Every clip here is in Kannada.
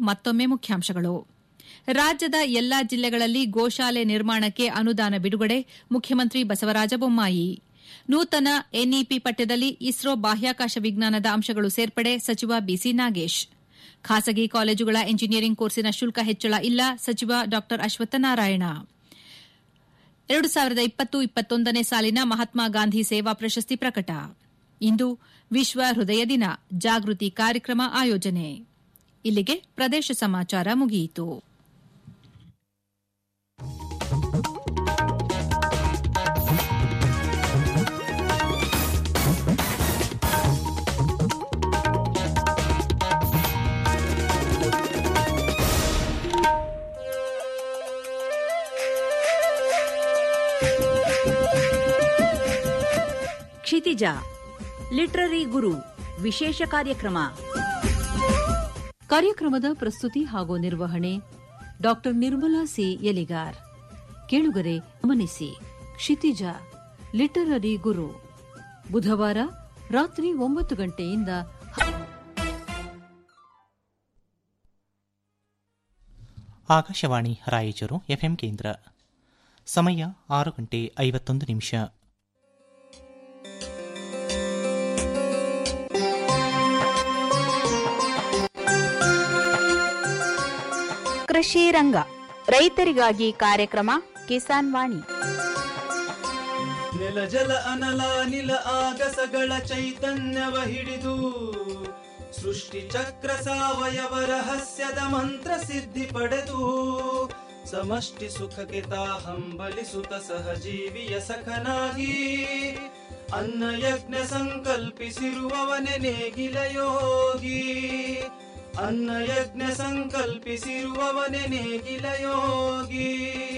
ಮತ್ತೊಮ್ಮೆ ಮುಖ್ಯಾಂಶಗಳು ರಾಜ್ಯದ ಎಲ್ಲಾ ಜಿಲ್ಲೆಗಳಲ್ಲಿ ಗೋಶಾಲೆ ನಿರ್ಮಾಣಕ್ಕೆ ಅನುದಾನ ಬಿಡುಗಡೆ ಮುಖ್ಯಮಂತ್ರಿ ಬಸವರಾಜ ಬೊಮ್ಮಾಯಿ ನೂತನ ಎನ್ಇಪಿ ಪಠ್ಯದಲ್ಲಿ ಇಸ್ರೋ ಬಾಹ್ಯಾಕಾಶ ವಿಜ್ಞಾನದ ಅಂಶಗಳು ಸೇರ್ಪಡೆ ಸಚಿವ ಬಿಸಿ ನಾಗೇಶ್ ಖಾಸಗಿ ಕಾಲೇಜುಗಳ ಎಂಜಿನಿಯರಿಂಗ್ ಕೋರ್ಸಿನ ಶುಲ್ಕ ಹೆಚ್ಚಳ ಇಲ್ಲ ಸಚಿವ ಡಾ ಅಶ್ವತ್ಥನಾರಾಯಣ ಎರಡು ಸಾವಿರದ ಇಪ್ಪತ್ತು ಇಪ್ಪತ್ತೊಂದನೇ ಸಾಲಿನ ಮಹಾತ್ಮ ಗಾಂಧಿ ಸೇವಾ ಪ್ರಶಸ್ತಿ ಪ್ರಕಟ ಇಂದು ವಿಶ್ವ ಹೃದಯ ದಿನ ಜಾಗೃತಿ ಕಾರ್ಯಕ್ರಮ ಆಯೋಜನೆ ಇಲ್ಲಿಗೆ ಪ್ರದೇಶ ಸಮಾಚಾರ ಮುಗಿಯಿತು ಕ್ಷಿತಿಜ ಲಿಟ್ರರಿ ಗುರು ವಿಶೇಷ ಕಾರ್ಯಕ್ರಮ ಕಾರ್ಯಕ್ರಮದ ಪ್ರಸ್ತುತಿ ಹಾಗೂ ನಿರ್ವಹಣೆ ಡಾಕ್ಟರ್ ನಿರ್ಮಲಾ ಸಿ ಎಲಿಗಾರ್ ಕೇಳುಗರೆ ಗಮನಿಸಿ ಕ್ಷಿತಿಜ ಲಿಟರರಿ ಗುರು ಬುಧವಾರ ರಾತ್ರಿ ಒಂಬತ್ತು ಗಂಟೆಯಿಂದ ಆಕಾಶವಾಣಿ ರಾಯಚೂರು ಎಫ್ಎಂ ಕೇಂದ್ರ ಸಮಯ ಆರು ಗಂಟೆ ಐವತ್ತೊಂದು ನಿಮಿಷ ಕೃಷಿ ರಂಗ ರೈತರಿಗಾಗಿ ಕಾರ್ಯಕ್ರಮ ಕಿಸಾನ್ ವಾಣಿ ನೆಲ ಜಲ ಅನಲ ನಿಲ ಆಗಸಗಳ ಚೈತನ್ಯವ ಹಿಡಿದು ಸೃಷ್ಟಿ ಚಕ್ರ ಸಾವಯವ ರಹಸ್ಯದ ಮಂತ್ರ ಸಿದ್ಧಿ ಪಡೆದು ಸಮಷ್ಟಿ ಸುಖಕ್ಕೆ ತಾ ಹಂಬಲಿಸುತ್ತ ಸಹಜೀವಿಯ ಸಖನಾಗಿ ಅನ್ನ ಯಜ್ಞ ಸಂಕಲ್ಪಿಸಿರುವವನೆ ನೇಗಿಲ ಯೋಗಿ ಅನ್ನ ಯಜ್ಞ ಸಂಕಲ್ಪಿಸಿರುವವನೆ ನೇಗಿಲ ಯೋಗಿ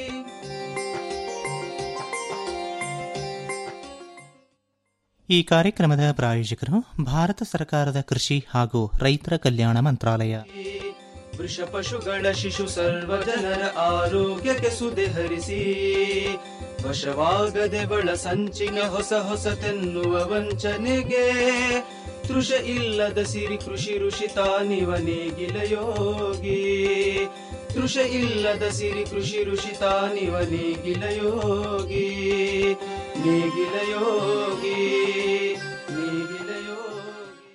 ಈ ಕಾರ್ಯಕ್ರಮದ ಪ್ರಾಯೋಜಕರು ಭಾರತ ಸರ್ಕಾರದ ಕೃಷಿ ಹಾಗೂ ರೈತರ ಕಲ್ಯಾಣ ಮಂತ್ರಾಲಯ ವೃಷ ಪಶುಗಳ ಶಿಶು ಸರ್ವ ಜನರ ಆರೋಗ್ಯಕ್ಕೆ ಸುದೆ ಹರಿಸಿ ವಶವಾಗದೆ ಬಳ ಸಂಚಿನ ಹೊಸ ಹೊಸತೆನ್ನುವ ವಂಚನೆಗೆ ತೃಷ ಇಲ್ಲದ ಸಿರಿ ಕೃಷಿ ಋಷಿ ತಾನಿವ ನೇಗಿಲ ಯೋಗಿ ತೃಷ ಇಲ್ಲದ ಸಿರಿ ಕೃಷಿ ಋಷಿ ತಾನಿವ ನೇಗಿಲ ಯೋಗಿ ನೇಗಿಲ ಯೋಗಿ ನೇಗಿಲ ಯೋಗಿ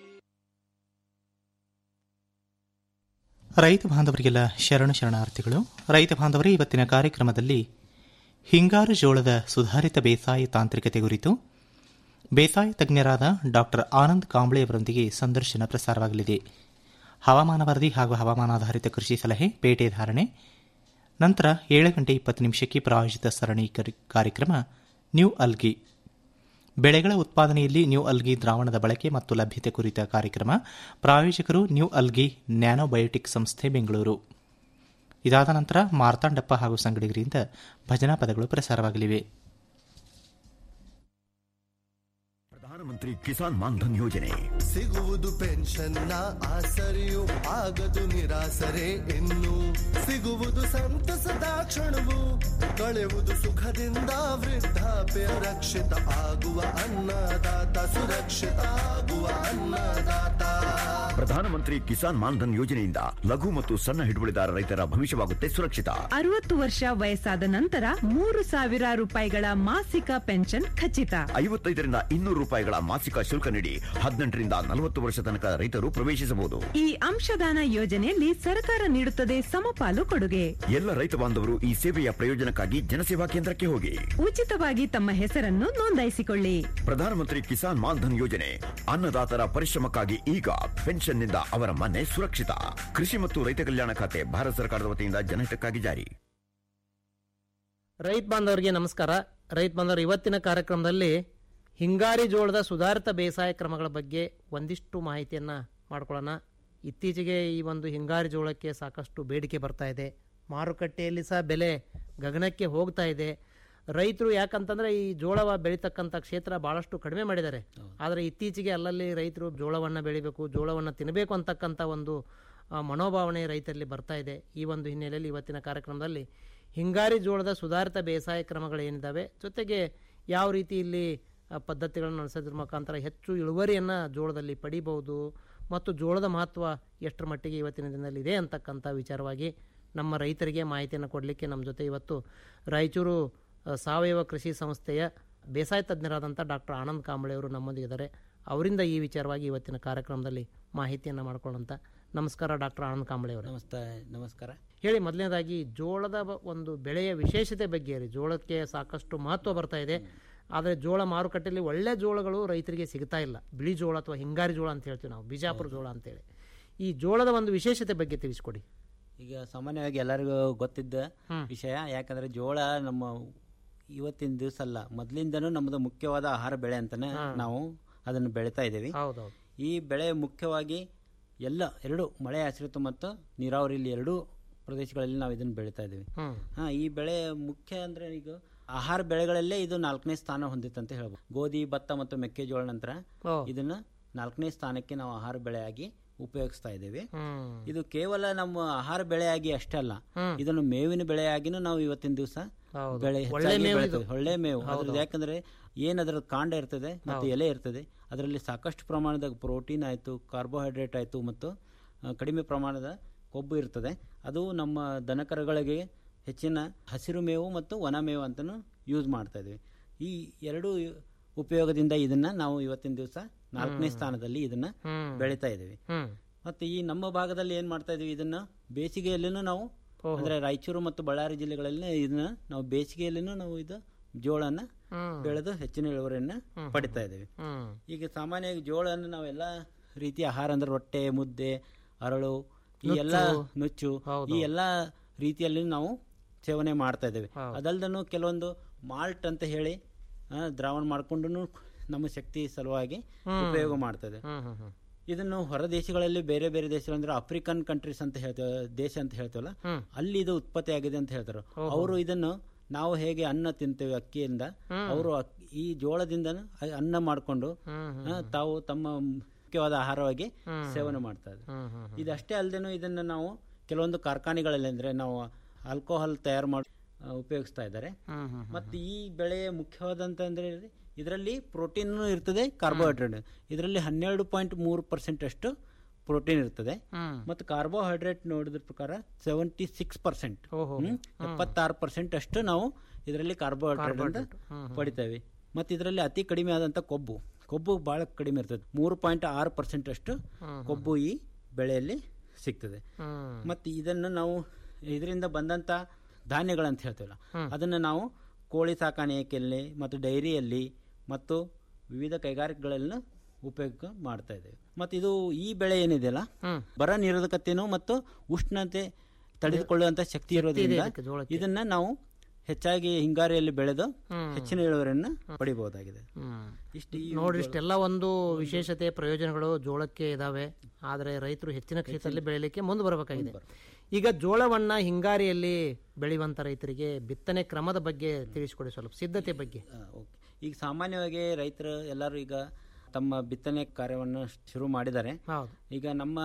ರೈತ ಬಾಂಧವರಿಗೆಲ್ಲ ಶರಣು ಶರಣಾರ್ಥಿಗಳು ರೈತ ಬಾಂಧವರೇ ಇವತ್ತಿನ ಕಾರ್ಯಕ್ರಮದಲ್ಲಿ ಹಿಂಗಾರು ಜೋಳದ ಸುಧಾರಿತ ಬೇಸಾಯ ತಾಂತ್ರಿಕತೆ ಕುರಿತು ಬೇಸಾಯ ತಜ್ಞರಾದ ಡಾಕ್ಟರ್ ಆನಂದ್ ಕಾಂಬ್ಳೆಯವರೊಂದಿಗೆ ಸಂದರ್ಶನ ಪ್ರಸಾರವಾಗಲಿದೆ ಹವಾಮಾನ ವರದಿ ಹಾಗೂ ಹವಾಮಾನಾಧಾರಿತ ಕೃಷಿ ಸಲಹೆ ಪೇಟೆ ಧಾರಣೆ ನಂತರ ಏಳು ಗಂಟೆ ಇಪ್ಪತ್ತು ನಿಮಿಷಕ್ಕೆ ಪ್ರಾಯೋಜಿತ ಸರಣಿ ಕರಿ- ಕಾರ್ಯಕ್ರಮ ನ್ಯೂ ಅಲ್ಗಿ ಬೆಳೆಗಳ ಉತ್ಪಾದನೆಯಲ್ಲಿ ನ್ಯೂ ಅಲ್ಗಿ ದ್ರಾವಣದ ಬಳಕೆ ಮತ್ತು ಲಭ್ಯತೆ ಕುರಿತ ಕಾರ್ಯಕ್ರಮ ಪ್ರಾಯೋಜಕರು ನ್ಯೂ ಅಲ್ಗಿ ನ್ಯಾನೋಬಯೋಟಿಕ್ ಸಂಸ್ಥೆ ಬೆಂಗಳೂರು ಇದಾದ ನಂತರ ಮಾರ್ತಾಂಡಪ್ಪ ಹಾಗೂ ಸಂಗಡಿಗರಿಂದ ಭಜನಾ ಪದಗಳು ಪ್ರಸಾರವಾಗಲಿವೆ ಪ್ರಧಾನಮಂತ್ರಿ ಕಿಸಾನ್ ಮಾನ್ಧನ್ ಯೋಜನೆ ಸಿಗುವುದು ಪೆನ್ಷನ್ನ ಆಸರೆಯು ಆಗದು ನಿರಾಸರೆ ಇನ್ನು ಸಿಗುವುದು ಸಂತಸದ ಕ್ಷಣವು ಕಳೆಯುವುದು ಸುಖದಿಂದ ವೃದ್ಧಾಪ್ಯ ರಕ್ಷಿತ ಆಗುವ ಅನ್ನದಾತ ಸುರಕ್ಷಿತ ಆಗುವ ಅನ್ನದಾತ ಪ್ರಧಾನಮಂತ್ರಿ ಕಿಸಾನ್ ಮಾನ್ಧನ್ ಯೋಜನೆಯಿಂದ ಲಘು ಮತ್ತು ಸಣ್ಣ ಹಿಡುವಳಿದಾರ ರೈತರ ಭವಿಷ್ಯವಾಗುತ್ತೆ ಸುರಕ್ಷಿತ ಅರವತ್ತು ವರ್ಷ ವಯಸ್ಸಾದ ನಂತರ ಮೂರು ಸಾವಿರ ರೂಪಾಯಿಗಳ ಮಾಸಿಕ ಪೆನ್ಷನ್ ಖಚಿತ ಐವತ್ತೈದರಿಂದ ಇನ್ನೂರು ರೂಪಾಯಿಗಳ ಮಾಸಿಕ ಶುಲ್ಕ ನೀಡಿ ಹದಿನೆಂಟರಿಂದ ನಲವತ್ತು ವರ್ಷ ತನಕ ರೈತರು ಪ್ರವೇಶಿಸಬಹುದು ಈ ಅಂಶದಾನ ಯೋಜನೆಯಲ್ಲಿ ಸರ್ಕಾರ ನೀಡುತ್ತದೆ ಸಮಪಾಲು ಕೊಡುಗೆ ಎಲ್ಲ ರೈತ ಬಾಂಧವರು ಈ ಸೇವೆಯ ಪ್ರಯೋಜನಕ್ಕಾಗಿ ಜನಸೇವಾ ಕೇಂದ್ರಕ್ಕೆ ಹೋಗಿ ಉಚಿತವಾಗಿ ತಮ್ಮ ಹೆಸರನ್ನು ನೋಂದಾಯಿಸಿಕೊಳ್ಳಿ ಪ್ರಧಾನಮಂತ್ರಿ ಕಿಸಾನ್ ಮಾನ್ಧನ್ ಯೋಜನೆ ಅನ್ನದಾತರ ಪರಿಶ್ರಮಕ್ಕಾಗಿ ಈಗ ಪೆನ್ಷನ್ನಿಂದ ಅವರ ಮನೆ ಸುರಕ್ಷಿತ ಕೃಷಿ ಮತ್ತು ರೈತ ಕಲ್ಯಾಣ ಖಾತೆ ಭಾರತ ಸರ್ಕಾರದ ವತಿಯಿಂದ ಜನಹಿತಕ್ಕಾಗಿ ಜಾರಿ ರೈತ ಬಾಂಧವರಿಗೆ ನಮಸ್ಕಾರ ರೈತ ಬಾಂಧವರು ಇವತ್ತಿನ ಕಾರ್ಯಕ್ರಮದಲ್ಲಿ ಹಿಂಗಾರಿ ಜೋಳದ ಸುಧಾರಿತ ಬೇಸಾಯ ಕ್ರಮಗಳ ಬಗ್ಗೆ ಒಂದಿಷ್ಟು ಮಾಹಿತಿಯನ್ನು ಮಾಡ್ಕೊಳ್ಳೋಣ ಇತ್ತೀಚೆಗೆ ಈ ಒಂದು ಹಿಂಗಾರಿ ಜೋಳಕ್ಕೆ ಸಾಕಷ್ಟು ಬೇಡಿಕೆ ಬರ್ತಾ ಇದೆ ಮಾರುಕಟ್ಟೆಯಲ್ಲಿ ಸಹ ಬೆಲೆ ಗಗನಕ್ಕೆ ಹೋಗ್ತಾ ಇದೆ ರೈತರು ಯಾಕಂತಂದ್ರೆ ಈ ಜೋಳವ ಬೆಳೀತಕ್ಕಂಥ ಕ್ಷೇತ್ರ ಭಾಳಷ್ಟು ಕಡಿಮೆ ಮಾಡಿದ್ದಾರೆ ಆದರೆ ಇತ್ತೀಚೆಗೆ ಅಲ್ಲಲ್ಲಿ ರೈತರು ಜೋಳವನ್ನು ಬೆಳಿಬೇಕು ಜೋಳವನ್ನು ತಿನ್ನಬೇಕು ಅಂತಕ್ಕಂಥ ಒಂದು ಆ, ಮನೋಭಾವನೆ ರೈತರಲ್ಲಿ ಬರ್ತಾ ಇದೆ ಈ ಒಂದು ಹಿನ್ನೆಲೆಯಲ್ಲಿ ಇವತ್ತಿನ ಕಾರ್ಯಕ್ರಮದಲ್ಲಿ ಹಿಂಗಾರಿ ಜೋಳದ ಸುಧಾರಿತ ಬೇಸಾಯ ಕ್ರಮಗಳೇನಿದ್ದಾವೆ ಜೊತೆಗೆ ಯಾವ ರೀತಿ ಇಲ್ಲಿ ಆ, ಪದ್ಧತಿಗಳನ್ನು ಅನುಸರಿಸೋದ್ರ ಮುಖಾಂತರ ಹೆಚ್ಚು ಇಳುವರಿಯನ್ನು ಜೋಳದಲ್ಲಿ ಪಡಿಬಹುದು ಮತ್ತು ಜೋಳದ ಮಹತ್ವ ಎಷ್ಟರ ಮಟ್ಟಿಗೆ ಇವತ್ತಿನ ದಿನದಲ್ಲಿ ಇದೆ ಅಂತಕ್ಕಂಥ ವಿಚಾರವಾಗಿ ನಮ್ಮ ರೈತರಿಗೆ ಮಾಹಿತಿಯನ್ನು ಕೊಡಲಿಕ್ಕೆ ನಮ್ಮ ಜೊತೆ ಇವತ್ತು ರಾಯಚೂರು ಆ, ಸಾವಯವ ಕೃಷಿ ಸಂಸ್ಥೆಯ ಬೇಸಾಯ ತಜ್ಞರಾದಂಥ ಡಾಕ್ಟರ್ ಆನಂದ್ ಕಾಂಬಳೆ ಅವರು ನಮ್ಮೊಂದಿಗಿದ್ದಾರೆ ಅವರಿಂದ ಈ ವಿಚಾರವಾಗಿ ಇವತ್ತಿನ ಕಾರ್ಯಕ್ರಮದಲ್ಲಿ ಮಾಹಿತಿಯನ್ನು ಮಾಡ್ಕೊಳ್ಳೋಂಥ ನಮಸ್ಕಾರ ಡಾಕ್ಟರ್ ಆನಂದ್ ಕಾಂಬಳೆ ಅವರು ನಮಸ್ತೆ ನಮಸ್ಕಾರ ಹೇಳಿ ಮೊದಲನೇದಾಗಿ ಜೋಳದ ಬ- ಒಂದು ಬೆಳೆಯ ವಿಶೇಷತೆ ಬಗ್ಗೆ ಹೇಳಿ ಜೋಳಕ್ಕೆ ಸಾಕಷ್ಟು ಮಹತ್ವ ಬರ್ತಾ ಇದೆ ಆದರೆ ಜೋಳ ಮಾರುಕಟ್ಟೆಯಲ್ಲಿ ಒಳ್ಳೆ ಜೋಳಗಳು ರೈತರಿಗೆ ಸಿಗ್ತಾ ಇಲ್ಲ ಬಿಳಿ ಜೋಳ ಅಥವಾ ಹಿಂಗಾರಿ ಜೋಳ ಅಂತ ಹೇಳ್ತೀವಿ ನಾವು ಬಿಜಾಪುರ ಜೋಳ ಅಂತೇಳಿ ಈ ಜೋಳದ ಒಂದು ವಿಶೇಷತೆ ಬಗ್ಗೆ ತಿಳಿಸ್ಕೊಡಿ ಈಗ ಸಾಮಾನ್ಯವಾಗಿ ಎಲ್ಲರಿಗೂ ಗೊತ್ತಿದ್ದ ವಿಷಯ ಯಾಕಂದ್ರೆ ಜೋಳ ನಮ್ಮ ಇವತ್ತಿನ ದಿವಸ ಅಲ್ಲ ಮೊದಲಿಂದನೂ ನಮ್ಮದು ಮುಖ್ಯವಾದ ಆಹಾರ ಬೆಳೆ ಅಂತಾನೆ ನಾವು ಅದನ್ನು ಬೆಳೀತಾ ಇದ್ದೀವಿ ಹೌದೌದು ಈ ಬೆಳೆ ಮುಖ್ಯವಾಗಿ ಎಲ್ಲ ಎರಡು ಮಳೆ ಆಶ್ರಿತ ಮತ್ತು ನೀರಾವರಿ ಇಲ್ಲಿ ಎರಡೂ ಪ್ರದೇಶಗಳಲ್ಲಿ ನಾವು ಇದನ್ನು ಬೆಳೀತಾ ಇದ್ದೀವಿ ಹ್ಮ್. ಹಾ ಈ ಬೆಳೆ ಮುಖ್ಯ ಅಂದ್ರೆ ಈಗ ಆಹಾರ ಬೆಳೆಗಳಲ್ಲೇ ಇದು ನಾಲ್ಕನೇ ಸ್ಥಾನ ಹೊಂದಿತ್ತಂತ ಹೇಳ್ಬೋದು ಗೋಧಿ ಭತ್ತ ಮತ್ತು ಮೆಕ್ಕೆಜೋಳ ನಂತರ ಓ. ಇದನ್ನ ನಾಲ್ಕನೇ ಸ್ಥಾನಕ್ಕೆ ನಾವು ಆಹಾರ ಬೆಳೆಯಾಗಿ ಉಪಯೋಗಿಸ್ತಾ ಇದ್ದೇವೆ ಹ್ಮ್. ಇದು ಕೇವಲ ನಮ್ಮ ಆಹಾರ ಬೆಳೆಯಾಗಿ ಅಷ್ಟೇ ಅಲ್ಲ ಇದನ್ನು ಮೇವಿನ ಬೆಳೆಯಾಗಿನೂ ನಾವು ಇವತ್ತಿನ ದಿವಸ ಹೌದು. ಬೆಳೆ ಒಳ್ಳೆ ಹೆಚ್ಚಾಗಿ ಮೇವು ಬೆಳಿತೇವೆ. ಇದು. ಒಳ್ಳೆ ಮೇವು ಅದ್ರದ್ದು ಯಾಕಂದ್ರೆ ಏನ್ ಅದರ ಕಾಂಡ ಇರ್ತದೆ ಮತ್ತು ಎಲೆ ಇರ್ತದೆ ಅದರಲ್ಲಿ ಸಾಕಷ್ಟು ಪ್ರಮಾಣದ ಪ್ರೋಟೀನ್ ಆಯ್ತು ಕಾರ್ಬೋಹೈಡ್ರೇಟ್ ಆಯ್ತು ಮತ್ತು ಆ, ಕಡಿಮೆ ಪ್ರಮಾಣದ ಕೊಬ್ಬು ಇರ್ತದೆ ಅದು ನಮ್ಮ ದನಕರುಗಳಿಗೆ ಹೆಚ್ಚಿನ ಹಸಿರು ಮೇವು ಮತ್ತು ಒಣ ಮೇವು ಅಂತಲೂ ಯೂಸ್ ಮಾಡ್ತಾ ಇದ್ವಿ ಈ ಎರಡು ಉಪಯೋಗದಿಂದ ಇದನ್ನ ನಾವು ಇವತ್ತಿನ ದಿವಸ ನಾಲ್ಕನೇ ಸ್ಥಾನದಲ್ಲಿ ಇದನ್ನ ಬೆಳೀತಾ ಇದ್ದೀವಿ ಹ್ಮ್ ಮತ್ತೆ ಈ ನಮ್ಮ ಭಾಗದಲ್ಲಿ ಏನ್ ಮಾಡ್ತಾ ಇದೀವಿ ಇದನ್ನ ಬೇಸಿಗೆಯಲ್ಲಿನೂ ನಾವು ಅಂದ್ರೆ ರಾಯಚೂರು ಮತ್ತು ಬಳ್ಳಾರಿ ಜಿಲ್ಲೆಗಳಲ್ಲಿ ಇದನ್ನ ನಾವು ಬೇಸಿಗೆಯಲ್ಲಿನೂ ನಾವು ಇದು ಜೋಳನ ಬೆಳೆದು ಹೆಚ್ಚಿನ ಇಳುವರಿಯನ್ನ ಪಡಿತಾ ಇದ್ದೀವಿ ಹ್ಮ್ ಈಗ ಸಾಮಾನ್ಯವಾಗಿ ಜೋಳನ ನಾವೆಲ್ಲ ರೀತಿಯ ಆಹಾರ ಅಂದ್ರೆ ರೊಟ್ಟೆ ಮುದ್ದೆ ಅರಳು ಈ ಎಲ್ಲ ನುಚ್ಚು ಈ ಎಲ್ಲ ರೀತಿಯಲ್ಲಿ ನಾವು ಸೇವನೆ ಮಾಡ್ತಾ ಇದ್ದೇವೆ ಅದಲ್ದನು ಕೆಲವೊಂದು ಮಾಲ್ಟ್ ಅಂತ ಹೇಳಿ ಆ, ದ್ರಾವಣ ಮಾಡ್ಕೊಂಡು ನಮ್ಮ ಶಕ್ತಿ ಸಲುವಾಗಿ ಉಪಯೋಗ ಮಾಡ್ತಾ ಇದೆ ಹ್ಮ್ ಹ್ಮ್ ಹ್ಮ್ ಇದನ್ನು ಹೊರ ದೇಶಗಳಲ್ಲಿ ಬೇರೆ ಬೇರೆ ದೇಶಗಳು ಅಂದ್ರೆ ಆಫ್ರಿಕನ್ ಕಂಟ್ರೀಸ್ ಅಂತ ಹೇಳ್ತೇವೆ ದೇಶ ಅಂತ ಹೇಳ್ತೇವಲ್ಲ ಅಲ್ಲಿ ಇದು ಉತ್ಪತ್ತಿ ಆಗಿದೆ ಅಂತ ಹೇಳ್ತಾರೆ ಅವರು ಇದನ್ನು ನಾವು ಹೇಗೆ ಅನ್ನ ತಿಂತೇವೆ ಅಕ್ಕಿಯಿಂದ ಅವರು ಈ ಜೋಳದಿಂದ ಅನ್ನ ಮಾಡಿಕೊಂಡು ತಾವು ತಮ್ಮ ಮುಖ್ಯವಾದ ಆಹಾರವಾಗಿ ಸೇವನೆ ಮಾಡ್ತಾ ಇದ್ದಾರೆ ಇದಷ್ಟೇ ಅಲ್ಲದೇನು ಇದನ್ನ ನಾವು ಕೆಲವೊಂದು ಕಾರ್ಖಾನೆಗಳಲ್ಲಿ ಅಂದ್ರೆ ನಾವು ಆಲ್ಕೋಹಾಲ್ ತಯಾರು ಮಾಡಿ ಆ, ಉಪಯೋಗಿಸ್ತಾ ಇದ್ದಾರೆ ಮತ್ತೆ ಈ ಬೆಳೆಯ ಮುಖ್ಯವಾದಂತ ಅಂದ್ರೆ ಇದರಲ್ಲಿ ಪ್ರೋಟೀನ್ ಇರ್ತದೆ ಕಾರ್ಬೋಹೈಡ್ರೇಟ್ ಇದರಲ್ಲಿ ಹನ್ನೆರಡು ಪಾಯಿಂಟ್ ಮೂರು ಪರ್ಸೆಂಟ್ ಅಷ್ಟು ಪ್ರೋಟೀನ್ ಇರ್ತದೆ ಮತ್ತು ಕಾರ್ಬೋಹೈಡ್ರೇಟ್ ನೋಡಿದ್ರ ಪ್ರಕಾರ ಸೆವೆಂಟಿ ಸಿಕ್ಸ್ ಪರ್ಸೆಂಟ್ ಎಪ್ಪತ್ತಾರು ಪರ್ಸೆಂಟ್ ಅಷ್ಟು ನಾವು ಇದರಲ್ಲಿ ಕಾರ್ಬೋಹೈಡ್ರೇಟ್ ಅಂತ ಪಡಿತೇವೆ ಮತ್ತು ಇದರಲ್ಲಿ ಅತಿ ಕಡಿಮೆ ಆದಂತ ಕೊಬ್ಬು ಕೊಬ್ಬು ಬಹಳ ಕಡಿಮೆ ಇರ್ತದೆ ಮೂರು ಪಾಯಿಂಟ್ ಆರು ಪರ್ಸೆಂಟ್ ಅಷ್ಟು ಕೊಬ್ಬು ಈ ಬೆಳೆಯಲ್ಲಿ ಸಿಗ್ತದೆ ಮತ್ತು ಇದನ್ನು ನಾವು ಇದರಿಂದ ಬಂದಂತ ಧಾನ್ಯಗಳಂತ ಹೇಳ್ತೀವಲ್ಲ ಅದನ್ನು ನಾವು ಕೋಳಿ ಸಾಕಾಣಿಕೆಯಲ್ಲಿ ಮತ್ತು ಡೈರಿಯಲ್ಲಿ ಮತ್ತು ವಿವಿಧ ಕೈಗಾರಿಕೆಗಳಲ್ಲಿ ಉಪಯೋಗ ಮಾಡ್ತಾ ಇದ್ದೇವೆ ಮತ್ತು ಇದು ಈ ಬೆಳೆ ಏನಿದೆಯಲ್ಲ ಬರ ನಿರೋಧಕತೆನೂ ಮತ್ತು ಉಷ್ಣತೆ ತಡೆದುಕೊಳ್ಳುವಂತ ಶಕ್ತಿ ಇರೋದ್ರಿಂದ ಇದಕ್ಕೆ ಜೋಳಕ್ಕೆ. ಇದನ್ನ ನಾವು ಹೆಚ್ಚಾಗಿ ಹಿಂಗಾರಿಯಲ್ಲಿ ಬೆಳೆದು ಹೆಚ್ಚಿನ ಇಳುವರಿಯನ್ನ ಪಡಿಬಹುದಾಗಿದೆ ಹ್ಮ್. ಇಷ್ಟು ಈ ನೋಡ್ರಿ ಇಷ್ಟೆಲ್ಲ ಒಂದು ವಿಶೇಷತೆ ಪ್ರಯೋಜನಗಳು ಜೋಳಕ್ಕೆ ಇದಾವೆ ಆದರೆ ರೈತರು ಹೆಚ್ಚಿನ ಕ್ಷೇತ್ರದಲ್ಲಿ ಬೆಳೆಯಲಿಕ್ಕೆ ಮುಂದೆ ಬರಬೇಕಾಗಿದೆ ಈಗ ಜೋಳವನ್ನ ಹಿಂಗಾರಿಯಲ್ಲಿ ಬೆಳೆಯುವಂತ ರೈತರಿಗೆ ಬಿತ್ತನೆ ಕ್ರಮದ ಬಗ್ಗೆ ತಿಳಿಸಿಕೊಡಿ ಸ್ವಲ್ಪ ಸಿದ್ಧತೆ ಬಗ್ಗೆ ಆ, ಓಕೆ. ಈಗ ಸಾಮಾನ್ಯವಾಗಿ ರೈತರು ಎಲ್ಲರೂ ಈಗ ತಮ್ಮ ಬಿತ್ತನೆ ಕಾರ್ಯವನ್ನು ಶುರು ಮಾಡಿದ್ದಾರೆ ಹೌದು ಈಗ ನಮ್ಮ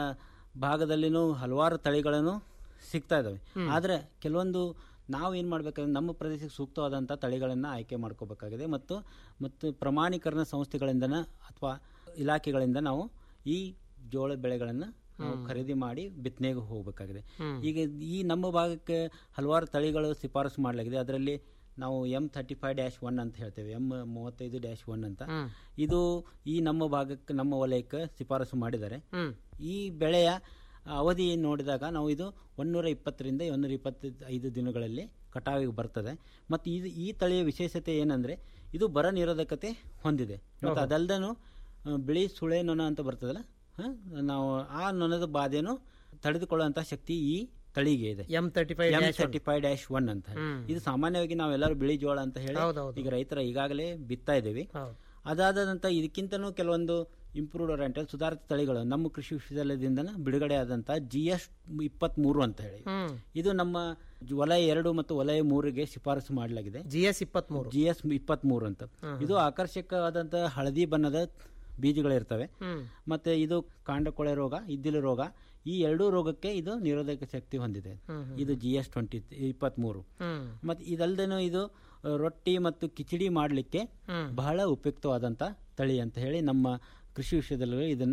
ಭಾಗದಲ್ಲಿನೂ ಹಲವಾರು ತಳಿಗಳನ್ನು ಸಿಗ್ತಾ ಇದಾವೆ ಆದ್ರೆ ಕೆಲವೊಂದು ನಾವು ಏನ್ ಮಾಡ್ಬೇಕಂದ್ರೆ ನಮ್ಮ ಪ್ರದೇಶಕ್ಕೆ ಸೂಕ್ತವಾದಂಥ ತಳಿಗಳನ್ನ ಆಯ್ಕೆ ಮಾಡ್ಕೋಬೇಕಾಗಿದೆ ಮತ್ತು ಮತ್ತು ಪ್ರಮಾಣೀಕರಣ ಸಂಸ್ಥೆಗಳಿಂದನ ಅಥವಾ ಇಲಾಖೆಗಳಿಂದ ನಾವು ಈ ಜೋಳ ಬೆಳೆಗಳನ್ನ ನಾವು ಖರೀದಿ ಮಾಡಿ ಬಿತ್ತನೆಗೆ ಹೋಗಬೇಕಾಗಿದೆ ಈಗ ಈ ನಮ್ಮ ಭಾಗಕ್ಕೆ ಹಲವಾರು ತಳಿಗಳು ಶಿಫಾರಸು ಮಾಡಲಾಗಿದೆ ಅದರಲ್ಲಿ ನಾವು M thirty five dash one ಅಂತ ಹೇಳ್ತೇವೆ ಎಂ ಮೂವತ್ತೈದು ಡ್ಯಾಶ್ ಒನ್ ಅಂತ ಇದು ಈ ನಮ್ಮ ಭಾಗಕ್ಕೆ ನಮ್ಮ ವಲಯಕ್ಕೆ ಶಿಫಾರಸು ಮಾಡಿದ್ದಾರೆ ಈ ಬೆಳೆಯ ಅವಧಿ ನೋಡಿದಾಗ ನಾವು ಇದು ಒಂದೂರ ಇಪ್ಪತ್ತರಿಂದ ಒಂದೂರ ಇಪ್ಪತ್ತೈದು ದಿನಗಳಲ್ಲಿ ಕಟಾವಿಗೆ ಬರ್ತದೆ ಮತ್ತು ಇದು ಈ ತಳಿಯ ವಿಶೇಷತೆ ಏನಂದ್ರೆ ಇದು ಬರ ನಿರೋಧಕತೆ ಹೊಂದಿದೆ ಮತ್ತು ಅದಲ್ದನು ಆ, ಬಿಳಿ ಸುಳೆ ನೊಣ ಅಂತ ಬರ್ತದಲ್ಲ ಹ? ನಾವು ಆ ನೊಣದ ಬಾಧೆಯನ್ನು ತಡೆದುಕೊಳ್ಳುವಂತ ಶಕ್ತಿ ಈ ತಳಿಗೆ ಇದೆ M thirty five M thirty five dash one ಅಂತ ಹೇಳಿ. ಇದು ಸಾಮಾನ್ಯವಾಗಿ ನಾವೆಲ್ಲರೂ ಬಿಳಿ ಜೋಳ ಅಂತ ಹೇಳಿ ಹೌದೌದು. ಈಗ ರೈತರ ಈಗಾಗಲೇ ಬಿತ್ತಾ ಇದ್ದೀವಿ ಹೌದು. ಅದಾದ ನಂತರ ಇದಕ್ಕಿಂತನೂ ಕೆಲವೊಂದು ಇಂಪ್ರೂವ್ಡ್ ಓರಿಯೆಂಟೆಡ್ ಸುಧಾರಿತ ತಳಿಗಳು ನಮ್ಮ ಕೃಷಿ ವಿಶ್ವವಿದ್ಯಾಲಯದಿಂದ ಬಿಡುಗಡೆ ಆದಂತ ಜಿ ಎಸ್ ಇಪ್ಪತ್ತ್ ಮೂರು ಅಂತ ಹೇಳಿ ಇದು ನಮ್ಮ ಜ- ವಲಯ ಎರಡು ಮತ್ತು ವಲಯ ಮೂರಿಗೆ ಶಿಫಾರಸು ಮಾಡಲಾಗಿದೆ ಜಿ ಎಸ್ ಇಪ್ಪತ್ತ್ ಮೂರು ಜಿ ಎಸ್ ಇಪ್ಪತ್ತ್ ಮೂರು ಅಂತ ಇದು ಆಕರ್ಷಕವಾದಂತ ಹಳದಿ ಬಣ್ಣದ ಬೀಜಗಳಿರ್ತವೆ ಮತ್ತೆ ಇದು ಕಾಂಡಕೊಳೆ ರೋಗ ಇದ್ದಿಲು ರೋಗ ಈ ಎರಡೂ ರೋಗಕ್ಕೆ ಇದು ನಿರೋಧಕ ಶಕ್ತಿ ಹೊಂದಿದೆ ಇದು ಜಿ ಎಸ್ ಟ್ವೆಂಟಿ ಇಪ್ಪತ್ತ್ ಮೂರು ಮತ್ತೆ ಇದಲ್ದೇನು ಇದು ಆ, ರೊಟ್ಟಿ ಮತ್ತು ಕಿಚಡಿ ಮಾಡಲಿಕ್ಕೆ ಬಹಳ ಉಪಯುಕ್ತವಾದಂತ ತಳಿ ಅಂತ ಹೇಳಿ ನಮ್ಮ ಕೃಷಿ ವಿಷಯದಲ್ಲಿ ಇದನ್ನ